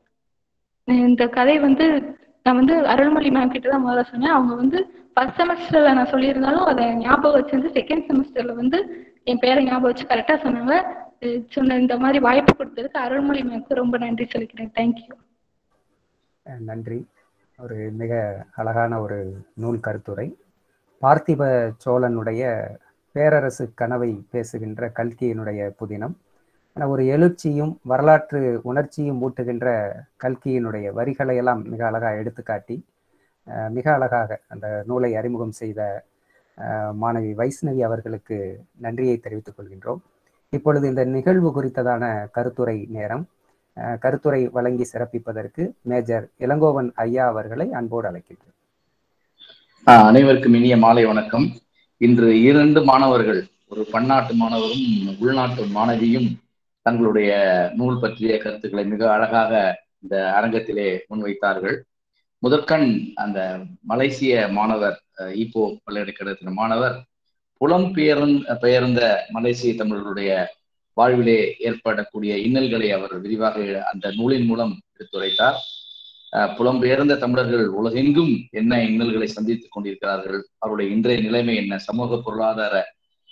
இந்த கதை வந்து நான் வந்து அருள்மொழி மேம் கிட்ட தான் முதல்ல சொன்னேன் அவங்க வந்து ஃபர்ஸ்ட் செமஸ்டர்ல நான் சொல்லியிருந்தாலும் அதை ஞாபகம் வச்சிருந்து செகண்ட் செமஸ்டர்ல வந்து என் பேரை ஞாபகம் வச்சு கரெக்டா சொன்னாங்க அஹ் சொன்ன இந்த மாதிரி வாய்ப்பு கொடுத்ததுக்கு அருள்மொழி மேம்க்கு ரொம்ப நன்றி சொல்லிக்கிறேன் தேங்க்யூ அஹ் நன்றி ஒரு மிக அழகான ஒரு நூல் கருத்துரை பார்த்திப சோழனுடைய பேரரசு கனவை பேசுகின்ற கல்கியினுடைய புதினம் ஆனா ஒரு எழுச்சியும் வரலாற்று உணர்ச்சியும் ஊட்டுகின்ற கல்கியினுடைய வரிகளை எல்லாம் மிக அழகாக எடுத்துக்காட்டி அஹ் மிக அழகாக அந்த நூலை அறிமுகம் செய்த அஹ் மாணவி வைஷ்ணவி அவர்களுக்கு நன்றியை தெரிவித்துக் கொள்கின்றோம் இப்பொழுது இந்த நிகழ்வு குறித்ததான கருத்துரை நேரம் அஹ் கருத்துரை வழங்கி சிறப்பிப்பதற்கு மேஜர் இளங்கோவன் ஐயா அவர்களை அன்போடு அழைக்கின்றோம் ஆஹ் அனைவருக்கும் இனிய மாலை வணக்கம் இன்று இரண்டு மாணவர்கள் ஒரு பன்னாட்டு மாணவரும் உள்நாட்டு மாணவியும் தங்களுடைய நூல் பற்றிய கருத்துக்களை மிக அழகாக இந்த அரங்கத்திலே முன்வைத்தார்கள் முதற்கண் அந்த மலேசிய மாணவர் அஹ், ஈப்போ பல்கலைக்கழகத்தின் மாணவர் புலம்பெயர்ந்த பெயர்ந்த மலேசிய தமிழர்களுடைய வாழ்விலே ஏற்படக்கூடிய இன்னல்களை அவர் விரிவாக அந்த நூலின் மூலம் எடுத்துரைத்தார் அஹ், புலம்பெயர்ந்த தமிழர்கள் உலகெங்கும் என்ன இன்னல்களை சந்தித்துக் கொண்டிருக்கிறார்கள் அவருடைய இன்றைய நிலைமை என்ன சமூக பொருளாதார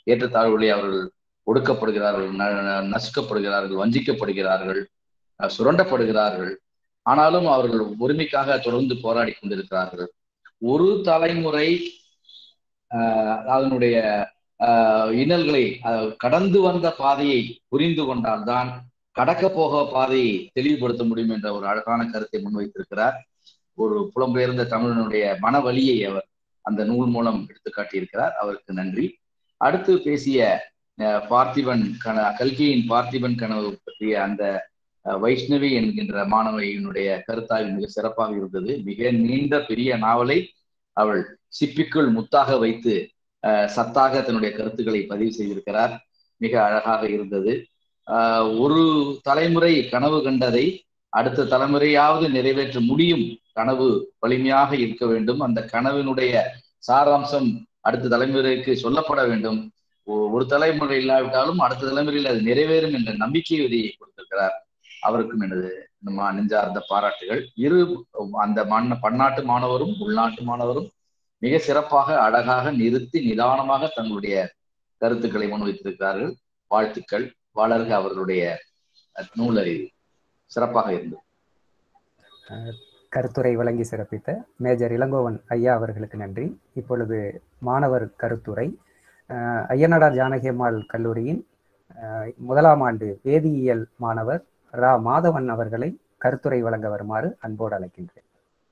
ஏற்றத்தாழ்வுகளை அவர்கள் ஒடுக்கப்படுகிறார்கள் ந- நசுக்கப்படுகிறார்கள் வஞ்சிக்கப்படுகிறார்கள் அஹ் சுரண்டப்படுகிறார்கள் ஆனாலும் அவர்கள் உரிமைக்காக தொடர்ந்து போராடி கொண்டிருக்கிறார்கள் ஒரு தலைமுறை ஆஹ் அதனுடைய ஆஹ் இன்னல்களை ஆஹ் கடந்து வந்த பாதையை புரிந்து கொண்டால்தான் கடக்க போக பாதையை தெளிவுபடுத்த முடியும் என்ற ஒரு அழகான கருத்தை முன்வைத்திருக்கிறார் ஒரு புலம்பெயர்ந்த தமிழனுடைய மன வலியை அவர் அந்த நூல் மூலம் எடுத்து காட்டியிருக்கிறார் அவருக்கு நன்றி அடுத்து பேசிய அஹ், பார்த்திபன் கன கல்கியின் பார்த்திபன் கனவு பற்றிய அந்த அஹ், வைஷ்ணவி என்கின்ற மாணவியினுடைய கருத்தாய்வு மிக சிறப்பாக இருந்தது மிக நீண்ட பெரிய நாவலை அவள் சிப்பிக்குள் முத்தாக வைத்து அஹ், சத்தாக தன்னுடைய கருத்துக்களை பதிவு செய்திருக்கிறார் மிக அழகாக இருந்தது ஆஹ், ஒரு தலைமுறை கனவு கண்டதை அடுத்த தலைமுறையாவது நிறைவேற்ற முடியும் கனவு வலிமையாக இருக்க வேண்டும் அந்த கனவினுடைய சாராம்சம் அடுத்த தலைமுறைக்கு சொல்லப்பட வேண்டும் ஒ- ஒரு தலைமுறை இல்லாவிட்டாலும் அடுத்த தலைமுறையில் அது நிறைவேறும் என்ற நம்பிக்கை விதியை கொடுத்திருக்கிறார் அவருக்கும் எனது நம்ம நெஞ்சார்ந்த பாராட்டுகள் இரு அந்த மண் பன்னாட்டு மாணவரும் உள்நாட்டு மாணவரும் மிக சிறப்பாக அழகாக நிறுத்தி நிதானமாக தங்களுடைய கருத்துக்களை முன்வைத்திருக்கிறார்கள் வாழ்த்துக்கள் வளர்க அவர்களுடைய அஹ், நூலறிவு சிறப்பாக இருந்தது கருத்துரை வழங்கி சிறப்பித்த மேஜர் இளங்கோவன் ஐயா அவர்களுக்கு நன்றி இப்பொழுது மாணவர் கருத்துரை அஹ், ஐயனாடார் ஜானகியம்மாள் கல்லூரியின் அஹ், முதலாம் ஆண்டு வேதியியல் மாணவர் ரா மாதவன் அவர்களை கருத்துரை வழங்க வருமாறு அன்போடு அழைக்கின்றேன்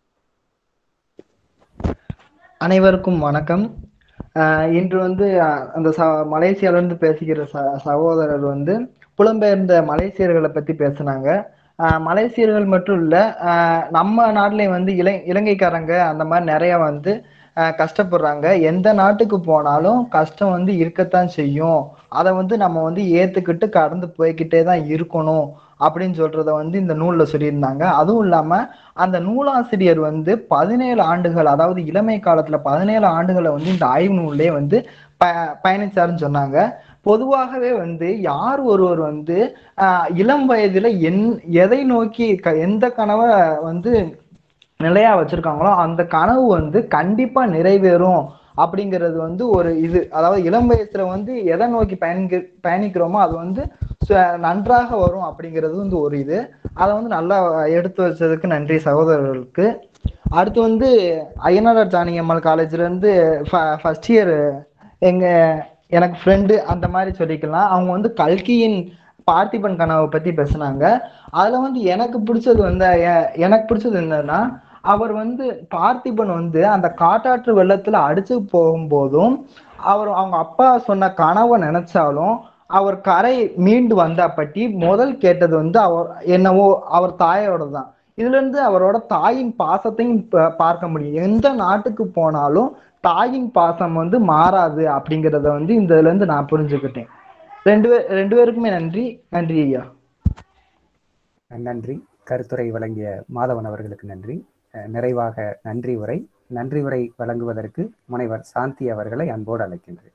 அனைவருக்கும் வணக்கம் ஆஹ் இன்று வந்து ஆஹ் அந்த ச மலேசியாவிலிருந்து பேசுகிற ச சகோதரர் வந்து புலம்பெயர்ந்த மலேசியர்களை பத்தி பேசுனாங்க ஆஹ் மலேசியர்கள் மட்டும் இல்ல ஆஹ் நம்ம நாட்டிலேயும் வந்து இலை இலங்கைக்காரங்க அந்த மாதிரி நிறைய வந்து ஆஹ் கஷ்டப்படுறாங்க எந்த நாட்டுக்கு போனாலும் கஷ்டம் வந்து இருக்கத்தான் செய்யும் அதை வந்து நம்ம வந்து ஏத்துக்கிட்டு கடந்து போய்க்கிட்டே தான் இருக்கணும் அப்படின்னு சொல்றத வந்து இந்த நூல்ல சொல்லியிருந்தாங்க அதுவும் இல்லாம அந்த நூலாசிரியர் வந்து பதினேழு ஆண்டுகள் அதாவது இளமை காலத்துல பதினேழு ஆண்டுகளை வந்து இந்த ஆய்வு நூல்லே வந்து ப பயணிச்சாருன்னு சொன்னாங்க பொதுவாகவே வந்து யார் ஒருவர் வந்து ஆஹ் இளம் வயதுல என் எதை நோக்கி க- எந்த கனவை வந்து நிலையா வச்சிருக்காங்களோ அந்த கனவு வந்து கண்டிப்பா நிறைவேறும் அப்படிங்கிறது வந்து ஒரு இது அதாவது இளம் வயசுல வந்து எதை நோக்கி பயணிக்க பயணிக்கிறோமோ அது வந்து ச- நன்றாக வரும் அப்படிங்கிறது வந்து ஒரு இது அதை வந்து நல்லா எடுத்து வச்சதுக்கு நன்றி சகோதரர்களுக்கு அடுத்து வந்து ஐயனார் ஜானகியம்மாள் காலேஜ்ல இருந்து ஃபர்ஸ்ட் இயர் எங்க எனக்கு ஃப்ரெண்டு அந்த மாதிரி சொல்லிக்கலாம் அவங்க வந்து கல்கியின் பார்த்திபன் கனவை பத்தி பேசுனாங்க அதுல வந்து எனக்கு பிடிச்சது வந்து எ- எனக்கு பிடிச்சது என்னன்னா அவர் வந்து பார்த்திபன் வந்து அந்த காட்டாற்று வெள்ளத்துல அடிச்சு போகும்போதும் அவர் அவங்க அப்பா சொன்ன கனவை நினைச்சாலும் அவர் கரை மீண்டு வந்தா பற்றி முதல் கேட்டது வந்து அவர் என்னவோ அவர் தாயோட தான் இதுல இருந்து அவரோட தாயின் பாசத்தையும் ப- பார்க்க முடியும் எந்த நாட்டுக்கு போனாலும் தாயின் பாசம் வந்து மாறாது அப்படிங்கிறத வந்து இந்த இதுல இருந்து நான் புரிஞ்சுக்கிட்டேன் ரெண்டு பேர் ரெண்டு பேருக்குமே நன்றி நன்றி ஐயா நன்றி கருத்துரை வழங்கிய மாதவன் அவர்களுக்கு நன்றி அஹ், நிறைவாக நன்றி உரை நன்றி உரை வழங்குவதற்கு முனைவர் சாந்தி அவர்களை அன்போடு அழைக்கின்றேன்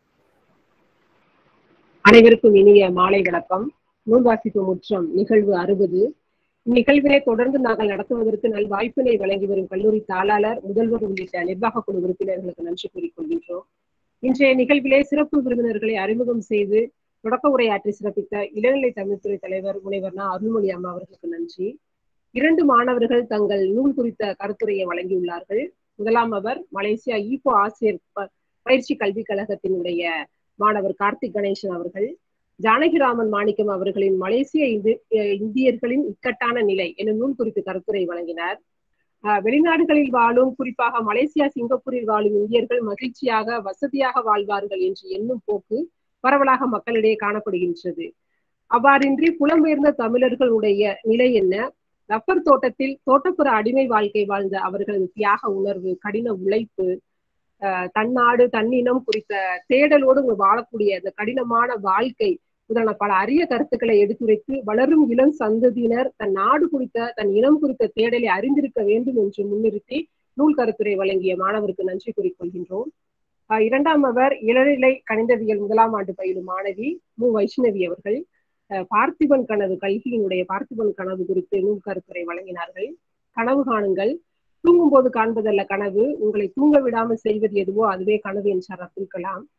அனைவருக்கும் இனிய மாலை வணக்கம் நூல் வாசிப்பு முற்றம் நிகழ்வு அறுபது இந்நிகழ்வினை தொடர்ந்து நாங்கள் நடத்துவதற்கு நல் வாய்ப்பினை வழங்கி வரும் கல்லூரி தாளாளர் முதல்வர் உள்ளிட்ட நிர்வாக குழு உறுப்பினர்களுக்கு நன்றி கூறிக்கொள்கின்றோம் இன்றைய நிகழ்விலே சிறப்பு விருந்தினர்களை அறிமுகம் செய்து தொடக்க உரையாற்றி சிறப்பித்த இளநிலை தமிழ்துறை தலைவர் முனைவர் நா அருள்மொழி அம்மா அவர்களுக்கு நன்றி இரண்டு மாணவர்கள் தங்கள் நூல் குறித்த கருத்துரையை வழங்கியுள்ளார்கள் முதலாம் அவர் மலேசியா ஈப்போ ஆசிரியர் ப- பயிற்சி கல்விக் கழகத்தினுடைய மாணவர் கார்த்திக் கணேசன் அவர்கள் ஜானகிராமன் மாணிக்கம் அவர்களின் மலேசிய இந்து- அஹ் இந்தியர்களின் இக்கட்டான நிலை எனும் நூல் குறித்து கருத்துரை வழங்கினார் அஹ் வெளிநாடுகளில் வாழும் குறிப்பாக மலேசியா சிங்கப்பூரில் வாழும் இந்தியர்கள் மகிழ்ச்சியாக வசதியாக வாழ்வார்கள் என்று எண்ணும் போக்கு பரவலாக மக்களிடையே காணப்படுகின்றது அவ்வாறின்றி புலம்பெயர்ந்த தமிழர்களுடைய நிலை என்ன ரப்பர் தோட்டத்தில் தோட்டப்புற அடிமை வாழ்க்கை வாழ்ந்த அவர்களின் தியாக உணர்வு கடின உழைப்பு அஹ் தன்னாடு தன்னினம் குறித்த தேடலோடு இங்கு வாழக்கூடிய அந்த கடினமான வாழ்க்கை முதலான பல அரிய கருத்துக்களை எடுத்துரைத்து வளரும் இளம் சந்ததியினர் தன் நாடு குறித்த தன் இனம் குறித்த தேடலை அறிந்திருக்க வேண்டும் என்று முன்னிறுத்தி நூல் கருத்துரை வழங்கிய மாணவருக்கு நன்றி கூறிக்கொள்கின்றோம் ஆஹ் இரண்டாம் அவர் இளநிலை கணிதவியல் முதலாம் ஆண்டு பயிலும் மாணவி மு வைஷ்ணவி அவர்கள் ஆஹ் பார்த்திபன் கனவு கல்கியினுடைய பார்த்திபன் கனவு குறித்து நூல் கருத்துரை வழங்கினார்கள் கனவு காணுங்கள் தூங்கும்போது காண்பதல்ல கனவு உங்களை தூங்க விடாமல் செய்வது எதுவோ அதுவே கனவு என்றார் அப்துல் கலாம்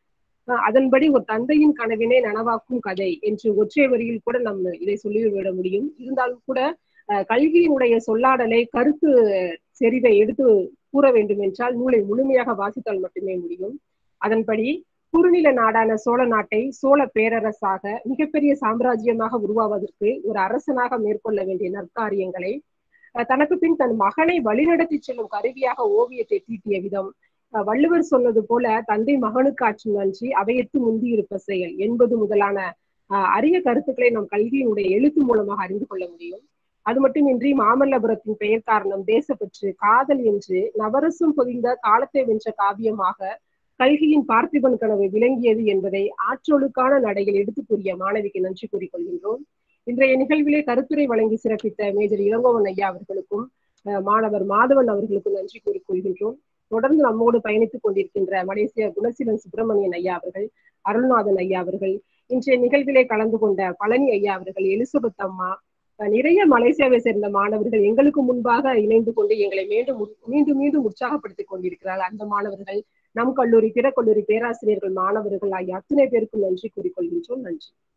அஹ் அதன்படி ஒரு தந்தையின் கனவினை நனவாக்கும் கதை என்று ஒற்றை வரியில் கூட நம்ம இதை சொல்லிவிட முடியும் இருந்தாலும் கூட அஹ் கல்வியினுடைய சொல்லாடலை கருத்து செறிவை எடுத்து கூற வேண்டும் என்றால் நூலை முழுமையாக வாசித்தால் மட்டுமே முடியும் அதன்படி குறுநில நாடான சோழ நாட்டை சோழ பேரரசாக மிகப்பெரிய சாம்ராஜ்யமாக உருவாவதற்கு ஒரு அரசனாக மேற்கொள்ள வேண்டிய நற்காரியங்களை அஹ் தனக்கு பின் தன் மகனை வழிநடத்தி செல்லும் கருவியாக ஓவியத்தை தீட்டிய விதம் அஹ் வள்ளுவர் சொன்னது போல தந்தை மகனுக்கு ஆற்றும் நன்றி அவையத்து முந்தி இருப்ப செயல் என்பது முதலான அஹ் அரிய கருத்துக்களை நம் கல்வியினுடைய எழுத்து மூலமாக அறிந்து கொள்ள முடியும் அது மட்டுமின்றி மாமல்லபுரத்தின் பெயர் காரணம் தேசப்பற்று காதல் என்று நவரசம் பொதிந்த காலத்தை வென்ற காவியமாக கல்கியின் பார்த்திபன் கனவு விளங்கியது என்பதை ஆற்றொழுக்கான நடையில் எடுத்து கூறிய மாணவிக்கு நன்றி கூறிக்கொள்கின்றோம் இன்றைய நிகழ்விலே கருத்துரை வழங்கி சிறப்பித்த மேஜர் இளங்கோவன் ஐயா அவர்களுக்கும் அஹ், மாணவர் மாதவன் அவர்களுக்கும் நன்றி கூறிக்கொள்கின்றோம் தொடர்ந்து நம்மோடு பயணித்துக் கொண்டிருக்கின்ற மலேசிய குணசீலன் சுப்பிரமணியன் ஐயா அவர்கள் அருள்நாதன் ஐயா அவர்கள் இன்றைய நிகழ்விலே கலந்து கொண்ட பழனி ஐயா அவர்கள் எலிசபெத் அம்மா அஹ், நிறைய மலேசியாவை சேர்ந்த மாணவர்கள் எங்களுக்கு முன்பாக இணைந்து கொண்டு எங்களை மீண்டும் மீண்டும் மீண்டும் உற்சாகப்படுத்திக் கொண்டிருக்கிறார்கள் அந்த மாணவர்கள் நம் கல்லூரி பிற கல்லூரி பேராசிரியர்கள் மாணவர்கள் ஆகிய அத்தனை பேருக்கும் நன்றி கூறிக்கொள்கின்றோம் நன்றி